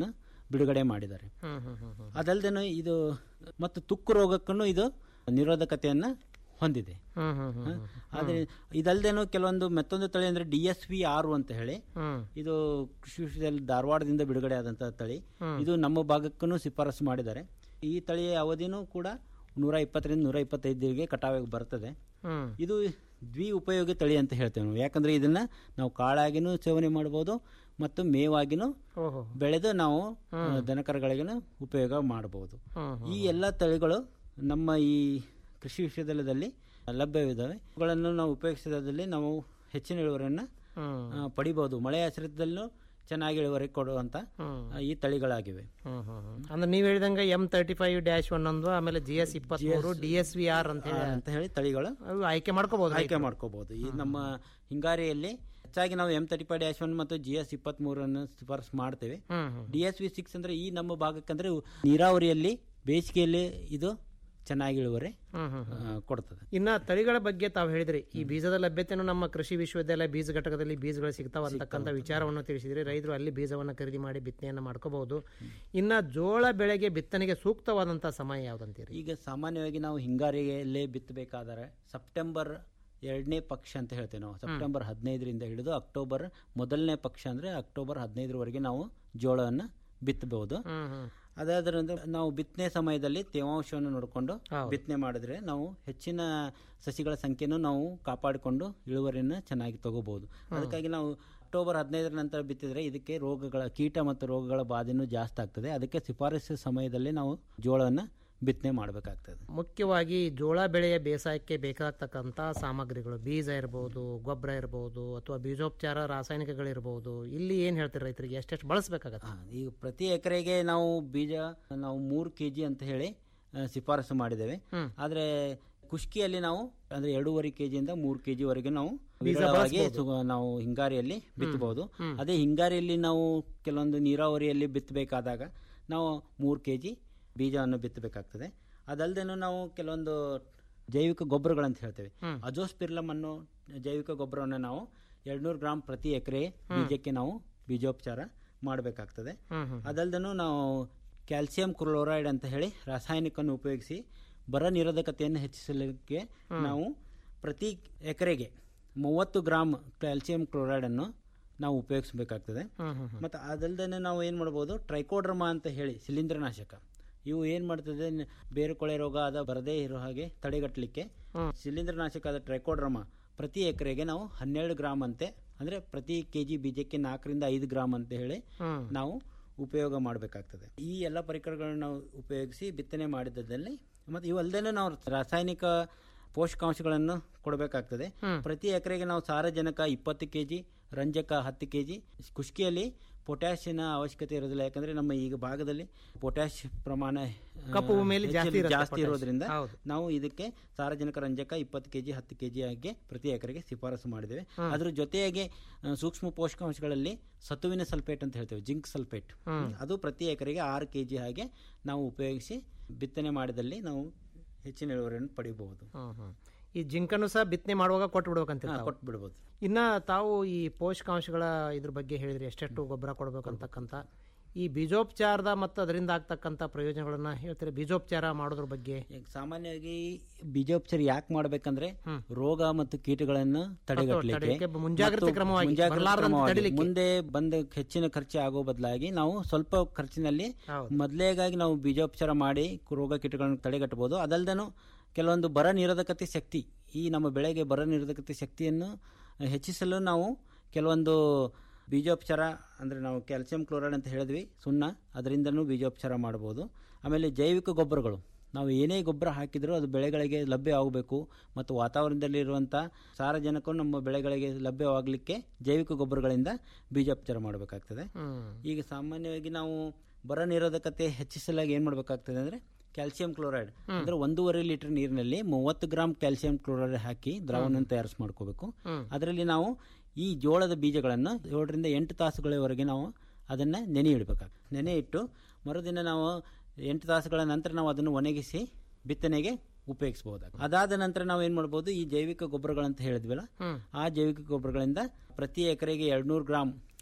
ಬಿಡುಗಡೆ ಮಾಡಿದ್ದಾರೆ ಹ್ಮ್ ಹ್ಮ್ ಹ್ಮ್ ಹ್ಮ್ ಅದಲ್ಲದೆ ಇದು ಮತ್ತು ತುಕ್ಕು ರೋಗಕ್ಕೂ ಇದು ನಿರೋಧಕತೆಯನ್ನ ಹೊಂದಿದೆ ಹ್ಮ್ ಹ್ಮ್ ಹ್ಮ್ ಹ್ಮ್. ಆದ್ರೆ ಇದಲ್ದೇನು ಕೆಲವೊಂದು ಮತ್ತೊಂದು ತಳಿ ಅಂದ್ರೆ ಡಿ ಎಸ್ ವಿ ಆರು ಅಂತ ಹೇಳಿ ಹ್ಮ್. ಇದು ಕೃಷಿ ವಿಶ್ವದಲ್ಲಿ ಧಾರವಾಡದಿಂದ ಬಿಡುಗಡೆ ಆದಂತಹ ತಳಿ ಹ್ಮ್. ಇದು ನಮ್ಮ ಭಾಗಕ್ಕೂ ಶಿಫಾರಸು ಮಾಡಿದ್ದಾರೆ ಈ ತಳಿಯ ಅವಧಿನೂ ಕೂಡ ನೂರ ಇಪ್ಪತ್ತರಿಂದ ನೂರ ಇಪ್ಪತ್ತೈದಿಗೆ ಕಟಾವಿಗೆ ಬರ್ತದೆ ಹ್ಮ್. ಇದು ದ್ವಿ ಉಪಯೋಗಿ ತಳಿ ಅಂತ ಹೇಳ್ತೇವೆ ನಾವು ಯಾಕಂದ್ರೆ ಇದನ್ನ ನಾವು ಕಾಳಾಗಿನೂ ಸೇವನೆ ಮಾಡಬಹುದು ಮತ್ತು ಮೇವಾಗಿನೂ ಓಹೋ. ಬೆಳೆದು ನಾವು ದನಕರಗಳಿಗೂ ಉಪಯೋಗ ಮಾಡಬಹುದು ಹ್ಮ್, ಈ ಎಲ್ಲ ತಳಿಗಳು ನಮ್ಮ ಈ ಕೃಷಿ ವಿಶ್ವವಿದ್ಯಾಲಯದಲ್ಲಿ ಲಭ್ಯವಿದ್ದಾವೆ ಇವುಗಳನ್ನು ನಾವು ಉಪಯೋಗಿಸಿದಲ್ಲಿ ನಾವು ಹೆಚ್ಚಿನ ಇಳುವರಿಯನ್ನು ಹ್ಮ್. ಆ, ಪಡಿಬಹುದು ಮಳೆ ಆಶ್ರಿತದಲ್ಲೂ ಚೆನ್ನಾಗಿ ಇಳುವರಿ ಕೊಡುವಂತ ಆ, ಈ ತಳಿಗಳಾಗಿವೆ ಹ್ಮ್ ಹ್ಮ್ ಹ್ಮ್. ಅಂದ್ರೆ ನೀವ್ ಹೇಳಿದಂಗ M thirty five dash one ಒಂದು ಆಮೇಲೆ ಜಿ ಎಸ್ ಇಪ್ಪತ್ಮೂರು ಡಿ ಎಸ್ ವಿ ಆರ್ ಅಂತ ಹೇಳಿ ಅಂತ ಹೇಳಿ ತಳಿಗಳು ಅವು ಆಯ್ಕೆ ಮಾಡ್ಕೋಬಹುದು ಆಯ್ಕೆ ಮಾಡ್ಕೋಬಹುದು ಈ ನಮ್ಮ ಹಿಂಗಾರಿಯಲ್ಲಿ ಹೆಚ್ಚಾಗಿ ನಾವು M thirty five dash one ಮತ್ತು ಜಿ ಎಸ್ ಇಪ್ಪತ್ತ್ ಮೂರನ್ನು ಶಿಫಾರಸು ಮಾಡ್ತೇವೆ ಹ್ಮ್, ಹ್ಮ್. ಡಿ ಎಸ್ ವಿ ಸಿಕ್ಸ್ ಅಂದ್ರೆ ಈ ನಮ್ಮ ಭಾಗಕ್ಕಂದ್ರೆ ನೀರಾವರಿಯಲ್ಲಿ ಬೇಸಿಗೆಯಲ್ಲಿ ಇದು ಚೆನ್ನಾಗಿ ಇಳುವರಿ ಹ್ಮ್, ಹ್ಮ್, ಆ, ಕೊಡ್ತದೆ ಇನ್ನ ತಳಿಗಳ ಬಗ್ಗೆ ತಾವು ಹೇಳಿದ್ರಿ ಈ ಬೀಜದ ಲಭ್ಯತೆಯನ್ನು ನಮ್ಮ ಕೃಷಿ ವಿಶ್ವವಿದ್ಯಾಲಯ ಬೀಜ ಘಟಕದಲ್ಲಿ ಬೀಜಗಳು ಸಿಗ್ತಾವ ಅಂತಕ್ಕಂಥ ವಿಚಾರವನ್ನು ತಿಳಿಸಿದ್ರಿ ರೈತರು ಅಲ್ಲಿ ಬೀಜವನ್ನು ಖರೀದಿ ಮಾಡಿ ಬಿತ್ತನೆಯನ್ನು ಮಾಡ್ಕೋಬಹುದು ಇನ್ನ ಜೋಳ ಬೆಳೆಗೆ ಬಿತ್ತನೆಗೆ ಸೂಕ್ತವಾದಂತಹ ಸಮಯ ಯಾವ್ದಂತೀರಿ ಈಗ ಸಾಮಾನ್ಯವಾಗಿ ನಾವು ಹಿಂಗಾರಿಯಲ್ಲೇ ಬಿತ್ತಬೇಕಾದರೆ ಸೆಪ್ಟೆಂಬರ್ ಎರಡನೇ ಪಕ್ಷ ಅಂತ ಹೇಳ್ತೇವೆ ನಾವು ಸೆಪ್ಟೆಂಬರ್ ಹದಿನೈದರಿಂದ ಹಿಡಿದು ಅಕ್ಟೋಬರ್ ಮೊದಲನೇ ಪಕ್ಷ ಅಂದ್ರೆ ಅಕ್ಟೋಬರ್ ಹದಿನೈದರವರೆಗೆ ನಾವು ಜೋಳವನ್ನು ಬಿತ್ತಬಹುದು ಹ್ಮ್, ಹ್ಮ್. ಅದಾದ್ರಿಂದ ನಾವು ಬಿತ್ತನೆ ಸಮಯದಲ್ಲಿ ತೇವಾಂಶವನ್ನು ನೋಡಿಕೊಂಡು ಬಿತ್ತನೆ ಮಾಡಿದ್ರೆ ನಾವು ಹೆಚ್ಚಿನ ಸಸಿಗಳ ಸಂಖ್ಯೆನೂ ನಾವು ಕಾಪಾಡಿಕೊಂಡು ಇಳುವರಿಯನ್ನು ಚೆನ್ನಾಗಿ ತಗೋಬಹುದು ಅದಕ್ಕಾಗಿ ನಾವು ಅಕ್ಟೋಬರ್ ಹದಿನೈದರ ನಂತರ ಬಿತ್ತಿದ್ರೆ ಇದಕ್ಕೆ ರೋಗಗಳ ಕೀಟ ಮತ್ತು ರೋಗಗಳ ಬಾಧೆನೂ ಜಾಸ್ತಿ ಆಗ್ತದೆ ಅದಕ್ಕೆ ಶಿಫಾರಸು ಸಮಯದಲ್ಲಿ ನಾವು ಜೋಳವನ್ನು ಬಿತ್ತನೆ ಮಾಡಬೇಕಾಗ್ತದೆ ಮುಖ್ಯವಾಗಿ ಜೋಳ ಬೆಳೆಯ ಬೇಸಾಯಕ್ಕೆ ಬೇಕಾಗ್ತಕ್ಕಂಥ ಸಾಮಗ್ರಿಗಳು ಬೀಜ ಇರ್ಬೋದು ಗೊಬ್ಬರ ಇರ್ಬೋದು ಅಥವಾ ಬೀಜೋಪಚಾರ ರಾಸಾಯನಿಕಗಳಿರ್ಬೋದು ಇಲ್ಲಿ ಏನ್ ಹೇಳ್ತೀರಿ ರೈತರಿಗೆ ಎಷ್ಟೆಷ್ಟು ಬಳಸಬೇಕಾಗತ್ತೆ ಈಗ ಪ್ರತಿ ಎಕರೆಗೆ ನಾವು ಬೀಜ ನಾವು ಮೂರು ಕೆ ಜಿ ಅಂತ ಹೇಳಿ ಆ, ಶಿಫಾರಸು ಮಾಡಿದ್ದೇವೆ ಆದ್ರೆ ಕುಷ್ಕಿಯಲ್ಲಿ ನಾವು ಅಂದ್ರೆ ಎರಡೂವರೆ ಕೆಜಿಯಿಂದ ಮೂರು ಕೆಜಿ ವರೆಗೆ ನಾವು ಬೀಜ ವಿರಳವಾಗಿ ಬಳಸ್ಬೋದು. ಸು- ನಾವು ಹಿಂಗಾರಿಯಲ್ಲಿ ಬಿತ್ತಬಹುದು ಅದೇ ಹಿಂಗಾರಿಯಲ್ಲಿ ನಾವು ಕೆಲವೊಂದು ನೀರಾವರಿಯಲ್ಲಿ ಬಿತ್ತಬೇಕಾದಾಗ ನಾವು ಮೂರು ಕೆ ಜಿ ಬೀಜವನ್ನು ಬಿತ್ತಬೇಕಾಗ್ತದೆ ಅದಲ್ಲದೇನು ನಾವು ಕೆಲವೊಂದು ಜೈವಿಕ ಗೊಬ್ಬರಗಳಂತ ಹೇಳ್ತೇವೆ ಅಜೋಸ್ಪಿರ್ಲಮ್ ಅನ್ನೋ ಜೈವಿಕ ಗೊಬ್ಬರವನ್ನು ನಾವು ಎರಡ್ನೂರು ಗ್ರಾಮ್ ಪ್ರತಿ ಎಕರೆ ಬೀಜಕ್ಕೆ ನಾವು ಬೀಜೋಪಚಾರ ಮಾಡಬೇಕಾಗ್ತದೆ ಹ್ಮ್, ಹ್ಮ್. ಅದಲ್ದನು ನಾವು ಕ್ಯಾಲ್ಸಿಯಂ ಕ್ಲೋರೈಡ್ ಅಂತ ಹೇಳಿ ರಾಸಾಯನಿಕವನ್ನು ಉಪಯೋಗಿಸಿ ಬರ ನಿರೋಧಕತೆಯನ್ನು ಹೆಚ್ಚಿಸಲಿಕ್ಕೆ ನಾವು ಪ್ರತಿ ಎಕರೆಗೆ ಮೂವತ್ತು ಗ್ರಾಮ್ ಕ್ಯಾಲ್ಸಿಯಂ ಕ್ಲೋರೈಡ್ ಅನ್ನು ನಾವು ಉಪಯೋಗಿಸಬೇಕಾಗ್ತದೆ ಹ್ಮ್, ಹ್ಮ್, ಮತ್ತು ಅದಲ್ದೇ ನಾವು ಏನು ಮಾಡ್ಬೋದು ಟ್ರೈಕೋಡ್ರಮಾ ಅಂತ ಹೇಳಿ ಶಿಲೀಂಧ್ರನಾಶಕ ಇವು ಏನು ಮಾಡ್ತದೆ ನ- ಬೇರು ಕೊಳೆ ರೋಗ ಅದ ಬರದೇ ಇರೋ ಹಾಗೆ ತಡೆಗಟ್ಟಲಿಕ್ಕೆ ಶಿಲೀಂಧ್ರನಾಶಕ ಆದ ಟ್ರೈಕೋಡ್ರಮಾ ಪ್ರತಿ ಎಕರೆಗೆ ನಾವು ಹನ್ನೆರಡು ಗ್ರಾಮ್ ಅಂತೆ ಅಂದ್ರೆ ಪ್ರತಿ ಕೆಜಿ ಬೀಜಕ್ಕೆ ನಾಲ್ಕರಿಂದ ಐದು ಗ್ರಾಮ್ ಅಂತ ಹೇಳಿ ಹ್ಮ್. ನಾವು ಉಪಯೋಗ ಮಾಡಬೇಕಾಗ್ತದೆ ಈ ಎಲ್ಲ ಪರಿಕರಗಳನ್ನು ನಾವು ಉಪಯೋಗಿಸಿ ಬಿತ್ತನೆ ಮಾಡಿದಲ್ಲಿ ಮತ್ತು ಇವಲ್ದೇನೆ ನಾವು ರಾಸಾಯನಿಕ ಪೋಷಕಾಂಶಗಳನ್ನು ಕೊಡಬೇಕಾಗ್ತದೆ ಪ್ರತಿ ಎಕರೆಗೆ ನಾವು ಸಾರಜನಕ ಇಪ್ಪತ್ತು ಕೆಜಿ ರಂಜಕ ಹತ್ತು ಕೆಜಿ ಕುಷ್ಕಿಯಲ್ಲಿ ಪೊಟ್ಯಾಷಿಯನ ಅವಶ್ಯಕತೆ ಇರೋದಿಲ್ಲ ಯಾಕಂದ್ರೆ ನಮ್ಮ ಈಗ ಭಾಗದಲ್ಲಿ ಪೊಟ್ಯಾಶ್ ಪ್ರಮಾಣ ಆ, ಕಪ್ಪು ಭೂಮಿಯಲ್ಲಿ ಜಾಸ್ತಿ ಹೆಚ್ಚಿನ- ಇರುತ್ತೆ ಜಾಸ್ತಿ potash. ಇರೋದ್ರಿಂದ ಹೌದು. ನಾವು ಇದಕ್ಕೆ ಸಾರಜನಕ ರಂಜಕ ಇಪ್ಪತ್ತು ಕೆಜಿ ಹತ್ತು ಕೆಜಿ ಆಗಿ ಪ್ರತಿ ಎಕರೆಗೆ ಶಿಫಾರಸು ಮಾಡಿದ್ದೇವೆ ಅದ್ರ ಜೊತೆಯಾಗಿ ಆ, ಸೂಕ್ಷ್ಮ ಪೋಷಕಾಂಶಗಳಲ್ಲಿ ಸತುವಿನ ಸಲ್ಫೇಟ್ ಅಂತ ಹೇಳ್ತೇವೆ ಜಿಂಕ್ ಸಲ್ಫೇಟ್ ಅದು ಪ್ರತಿ ಎಕರೆಗೆ ಆರು ಕೆಜಿ ಹಾಗೆ ನಾವು ಉಪಯೋಗಿಸಿ ಬಿತ್ತನೆ ಮಾಡಿದಲ್ಲಿ ನಾವು ಹೆಚ್ಚಿನ ಇಳುವರಿಯನ್ನು ಪಡಿಬಹುದು ಹ್ಮ್, ಹ್ಮ್. ಈ ಜಿಂಕನ್ನು ಸಹ ಬಿತ್ತನೆ ಮಾಡುವಾಗ ಕೊಟ್ಟು ಬಿಡ್ಬೇಕಂತ ಕೊಟ್ಟು ಬಿಡ್ಬೋದು ಇನ್ನ ತಾವು ಈ ಪೋಷಕಾಂಶಗಳ ಇದ್ರ ಬಗ್ಗೆ ಹೇಳಿದ್ರಿ ಎಷ್ಟೆಷ್ಟು ಗೊಬ್ಬರ ಕೊಡ್ಬೇಕಂತಕ್ಕಂಥ ಈ ಬೀಜೋಪಚಾರದ ಮತ್ತು ಅದರಿಂದ ಆಗ್ತಕ್ಕಂಥ ಪ್ರಯೋಜನಗಳನ್ನ ಹೇಳ್ತೀರಿ ಬೀಜೋಪಚಾರ ಮಾಡೋದ್ರ ಬಗ್ಗೆ ಈಗ ಸಾಮಾನ್ಯವಾಗಿ ಬೀಜೋಪಚಾರ ಯಾಕೆ ಮಾಡ್ಬೇಕಂದ್ರೆ ರೋಗ ಮತ್ತು ಕೀಟಗಳನ್ನು ತಡೆಗಟ್ಟಲಿಕ್ಕೆ ತಡೆಯಲಿಕ್ಕೆ ಮುಂಜಾಗ್ರತೆ ಮತ್ತು ಕ್ರಮವಾಗಿ, ಮುಂಜಾಗ್ರತೆ ಬರ್ಲಾರ್ದಂತೆ ಕ್ರಮವಾಗಿ ತಡಿಲಿಕ್ಕೆ. ಮುಂದೆ ಬಂದ ಹೆಚ್ಚಿನ ಖರ್ಚು ಆಗೋ ಬದಲಾಗಿ ನಾವು ಸ್ವಲ್ಪ ಖರ್ಚಿನಲ್ಲಿ ಮೊದಲೇಗಾಗಿ ನಾವು ಬೀಜೋಪಚಾರ ಮಾಡಿ ರೋಗ ಕೀಟಗಳನ್ನು ತಡೆಗಟ್ಟಬಹುದು ಅದಲ್ದೇನು ಕೆಲವೊಂದು ಬರ ನಿರೋಧಕತೆ ಶಕ್ತಿ ಈ ನಮ್ಮ ಬೆಳೆಗೆ ಬರ ನಿರೋಧಕತೆ ಶಕ್ತಿಯನ್ನು ಹೆಚ್ಚಿಸಲು ನಾವು ಕೆಲವೊಂದು ಬೀಜೋಪಚಾರ ಅಂದರೆ ನಾವು ಕ್ಯಾಲ್ಸಿಯಂ ಕ್ಲೋರೈಡ್ ಅಂತ ಹೇಳಿದ್ವಿ ಸುಣ್ಣ ಅದರಿಂದನೂ ಬೀಜೋಪಚಾರ ಮಾಡ್ಬೋದು ಆಮೇಲೆ ಜೈವಿಕ ಗೊಬ್ಬರಗಳು ನಾವು ಏನೇ ಗೊಬ್ಬರ ಹಾಕಿದರೂ ಅದು ಬೆಳೆಗಳಿಗೆ ಲಭ್ಯ ಆಗಬೇಕು ಮತ್ತು ವಾತಾವರಣದಲ್ಲಿರುವಂಥ ಸಾರಜನಕವು ನಮ್ಮ ಬೆಳೆಗಳಿಗೆ ಲಭ್ಯವಾಗಲಿಕ್ಕೆ ಜೈವಿಕ ಗೊಬ್ಬರಗಳಿಂದ ಬೀಜೋಪಚಾರ ಮಾಡಬೇಕಾಗ್ತದೆ ಈಗ ಸಾಮಾನ್ಯವಾಗಿ ನಾವು ಬರ ನಿರೋಧಕತೆ ಹೆಚ್ಚಿಸಲಾಗಿ ಏನು ಮಾಡಬೇಕಾಗ್ತದೆ ಅಂದರೆ ಕ್ಯಾಲ್ಸಿಯಂ ಕ್ಲೋರೈಡ್ ಅಂದ್ರೆ ಒಂದೂವರೆ ಲೀಟರ್ ನೀರಿನಲ್ಲಿ ಮೂವತ್ತು ಗ್ರಾಮ್ ಕ್ಯಾಲ್ಸಿಯಂ ಕ್ಲೋರೈಡ್ ಹಾಕಿ ದ್ರಾವಣ ತಯಾರಿಸಿ ಮಾಡ್ಕೋಬೇಕು ಅದರಲ್ಲಿ ನಾವು ಈ ಜೋಳದ ಬೀಜಗಳನ್ನು ಏಳರಿಂದ ಎಂಟು ತಾಸುಗಳವರೆಗೆ ನಾವು ಅದನ್ನ ನೆನೆ ಇಡಬೇಕಾಗ್ತದೆ ನೆನೆ ಇಟ್ಟು ಮರುದಿನ ನಾವು ಎಂಟು ತಾಸುಗಳ ನಂತರ ನಾವು ಅದನ್ನು ಒಣಗಿಸಿ ಬಿತ್ತನೆಗೆ ಉಪಯೋಗಿಸಬಹುದಾಗುತ್ತೆ ಅದಾದ ನಂತರ ನಾವು ಏನ್ ಮಾಡ್ಬೋದು ಈ ಜೈವಿಕ ಗೊಬ್ಬರಗಳಂತ ಹೇಳಿದ್ವಲ್ಲ ಆ ಜೈವಿಕ ಗೊಬ್ಬರಗಳಿಂದ ಪ್ರತಿ ಎಕರೆಗೆ ಎರಡ್ನೂರು ಗ್ರಾಮ್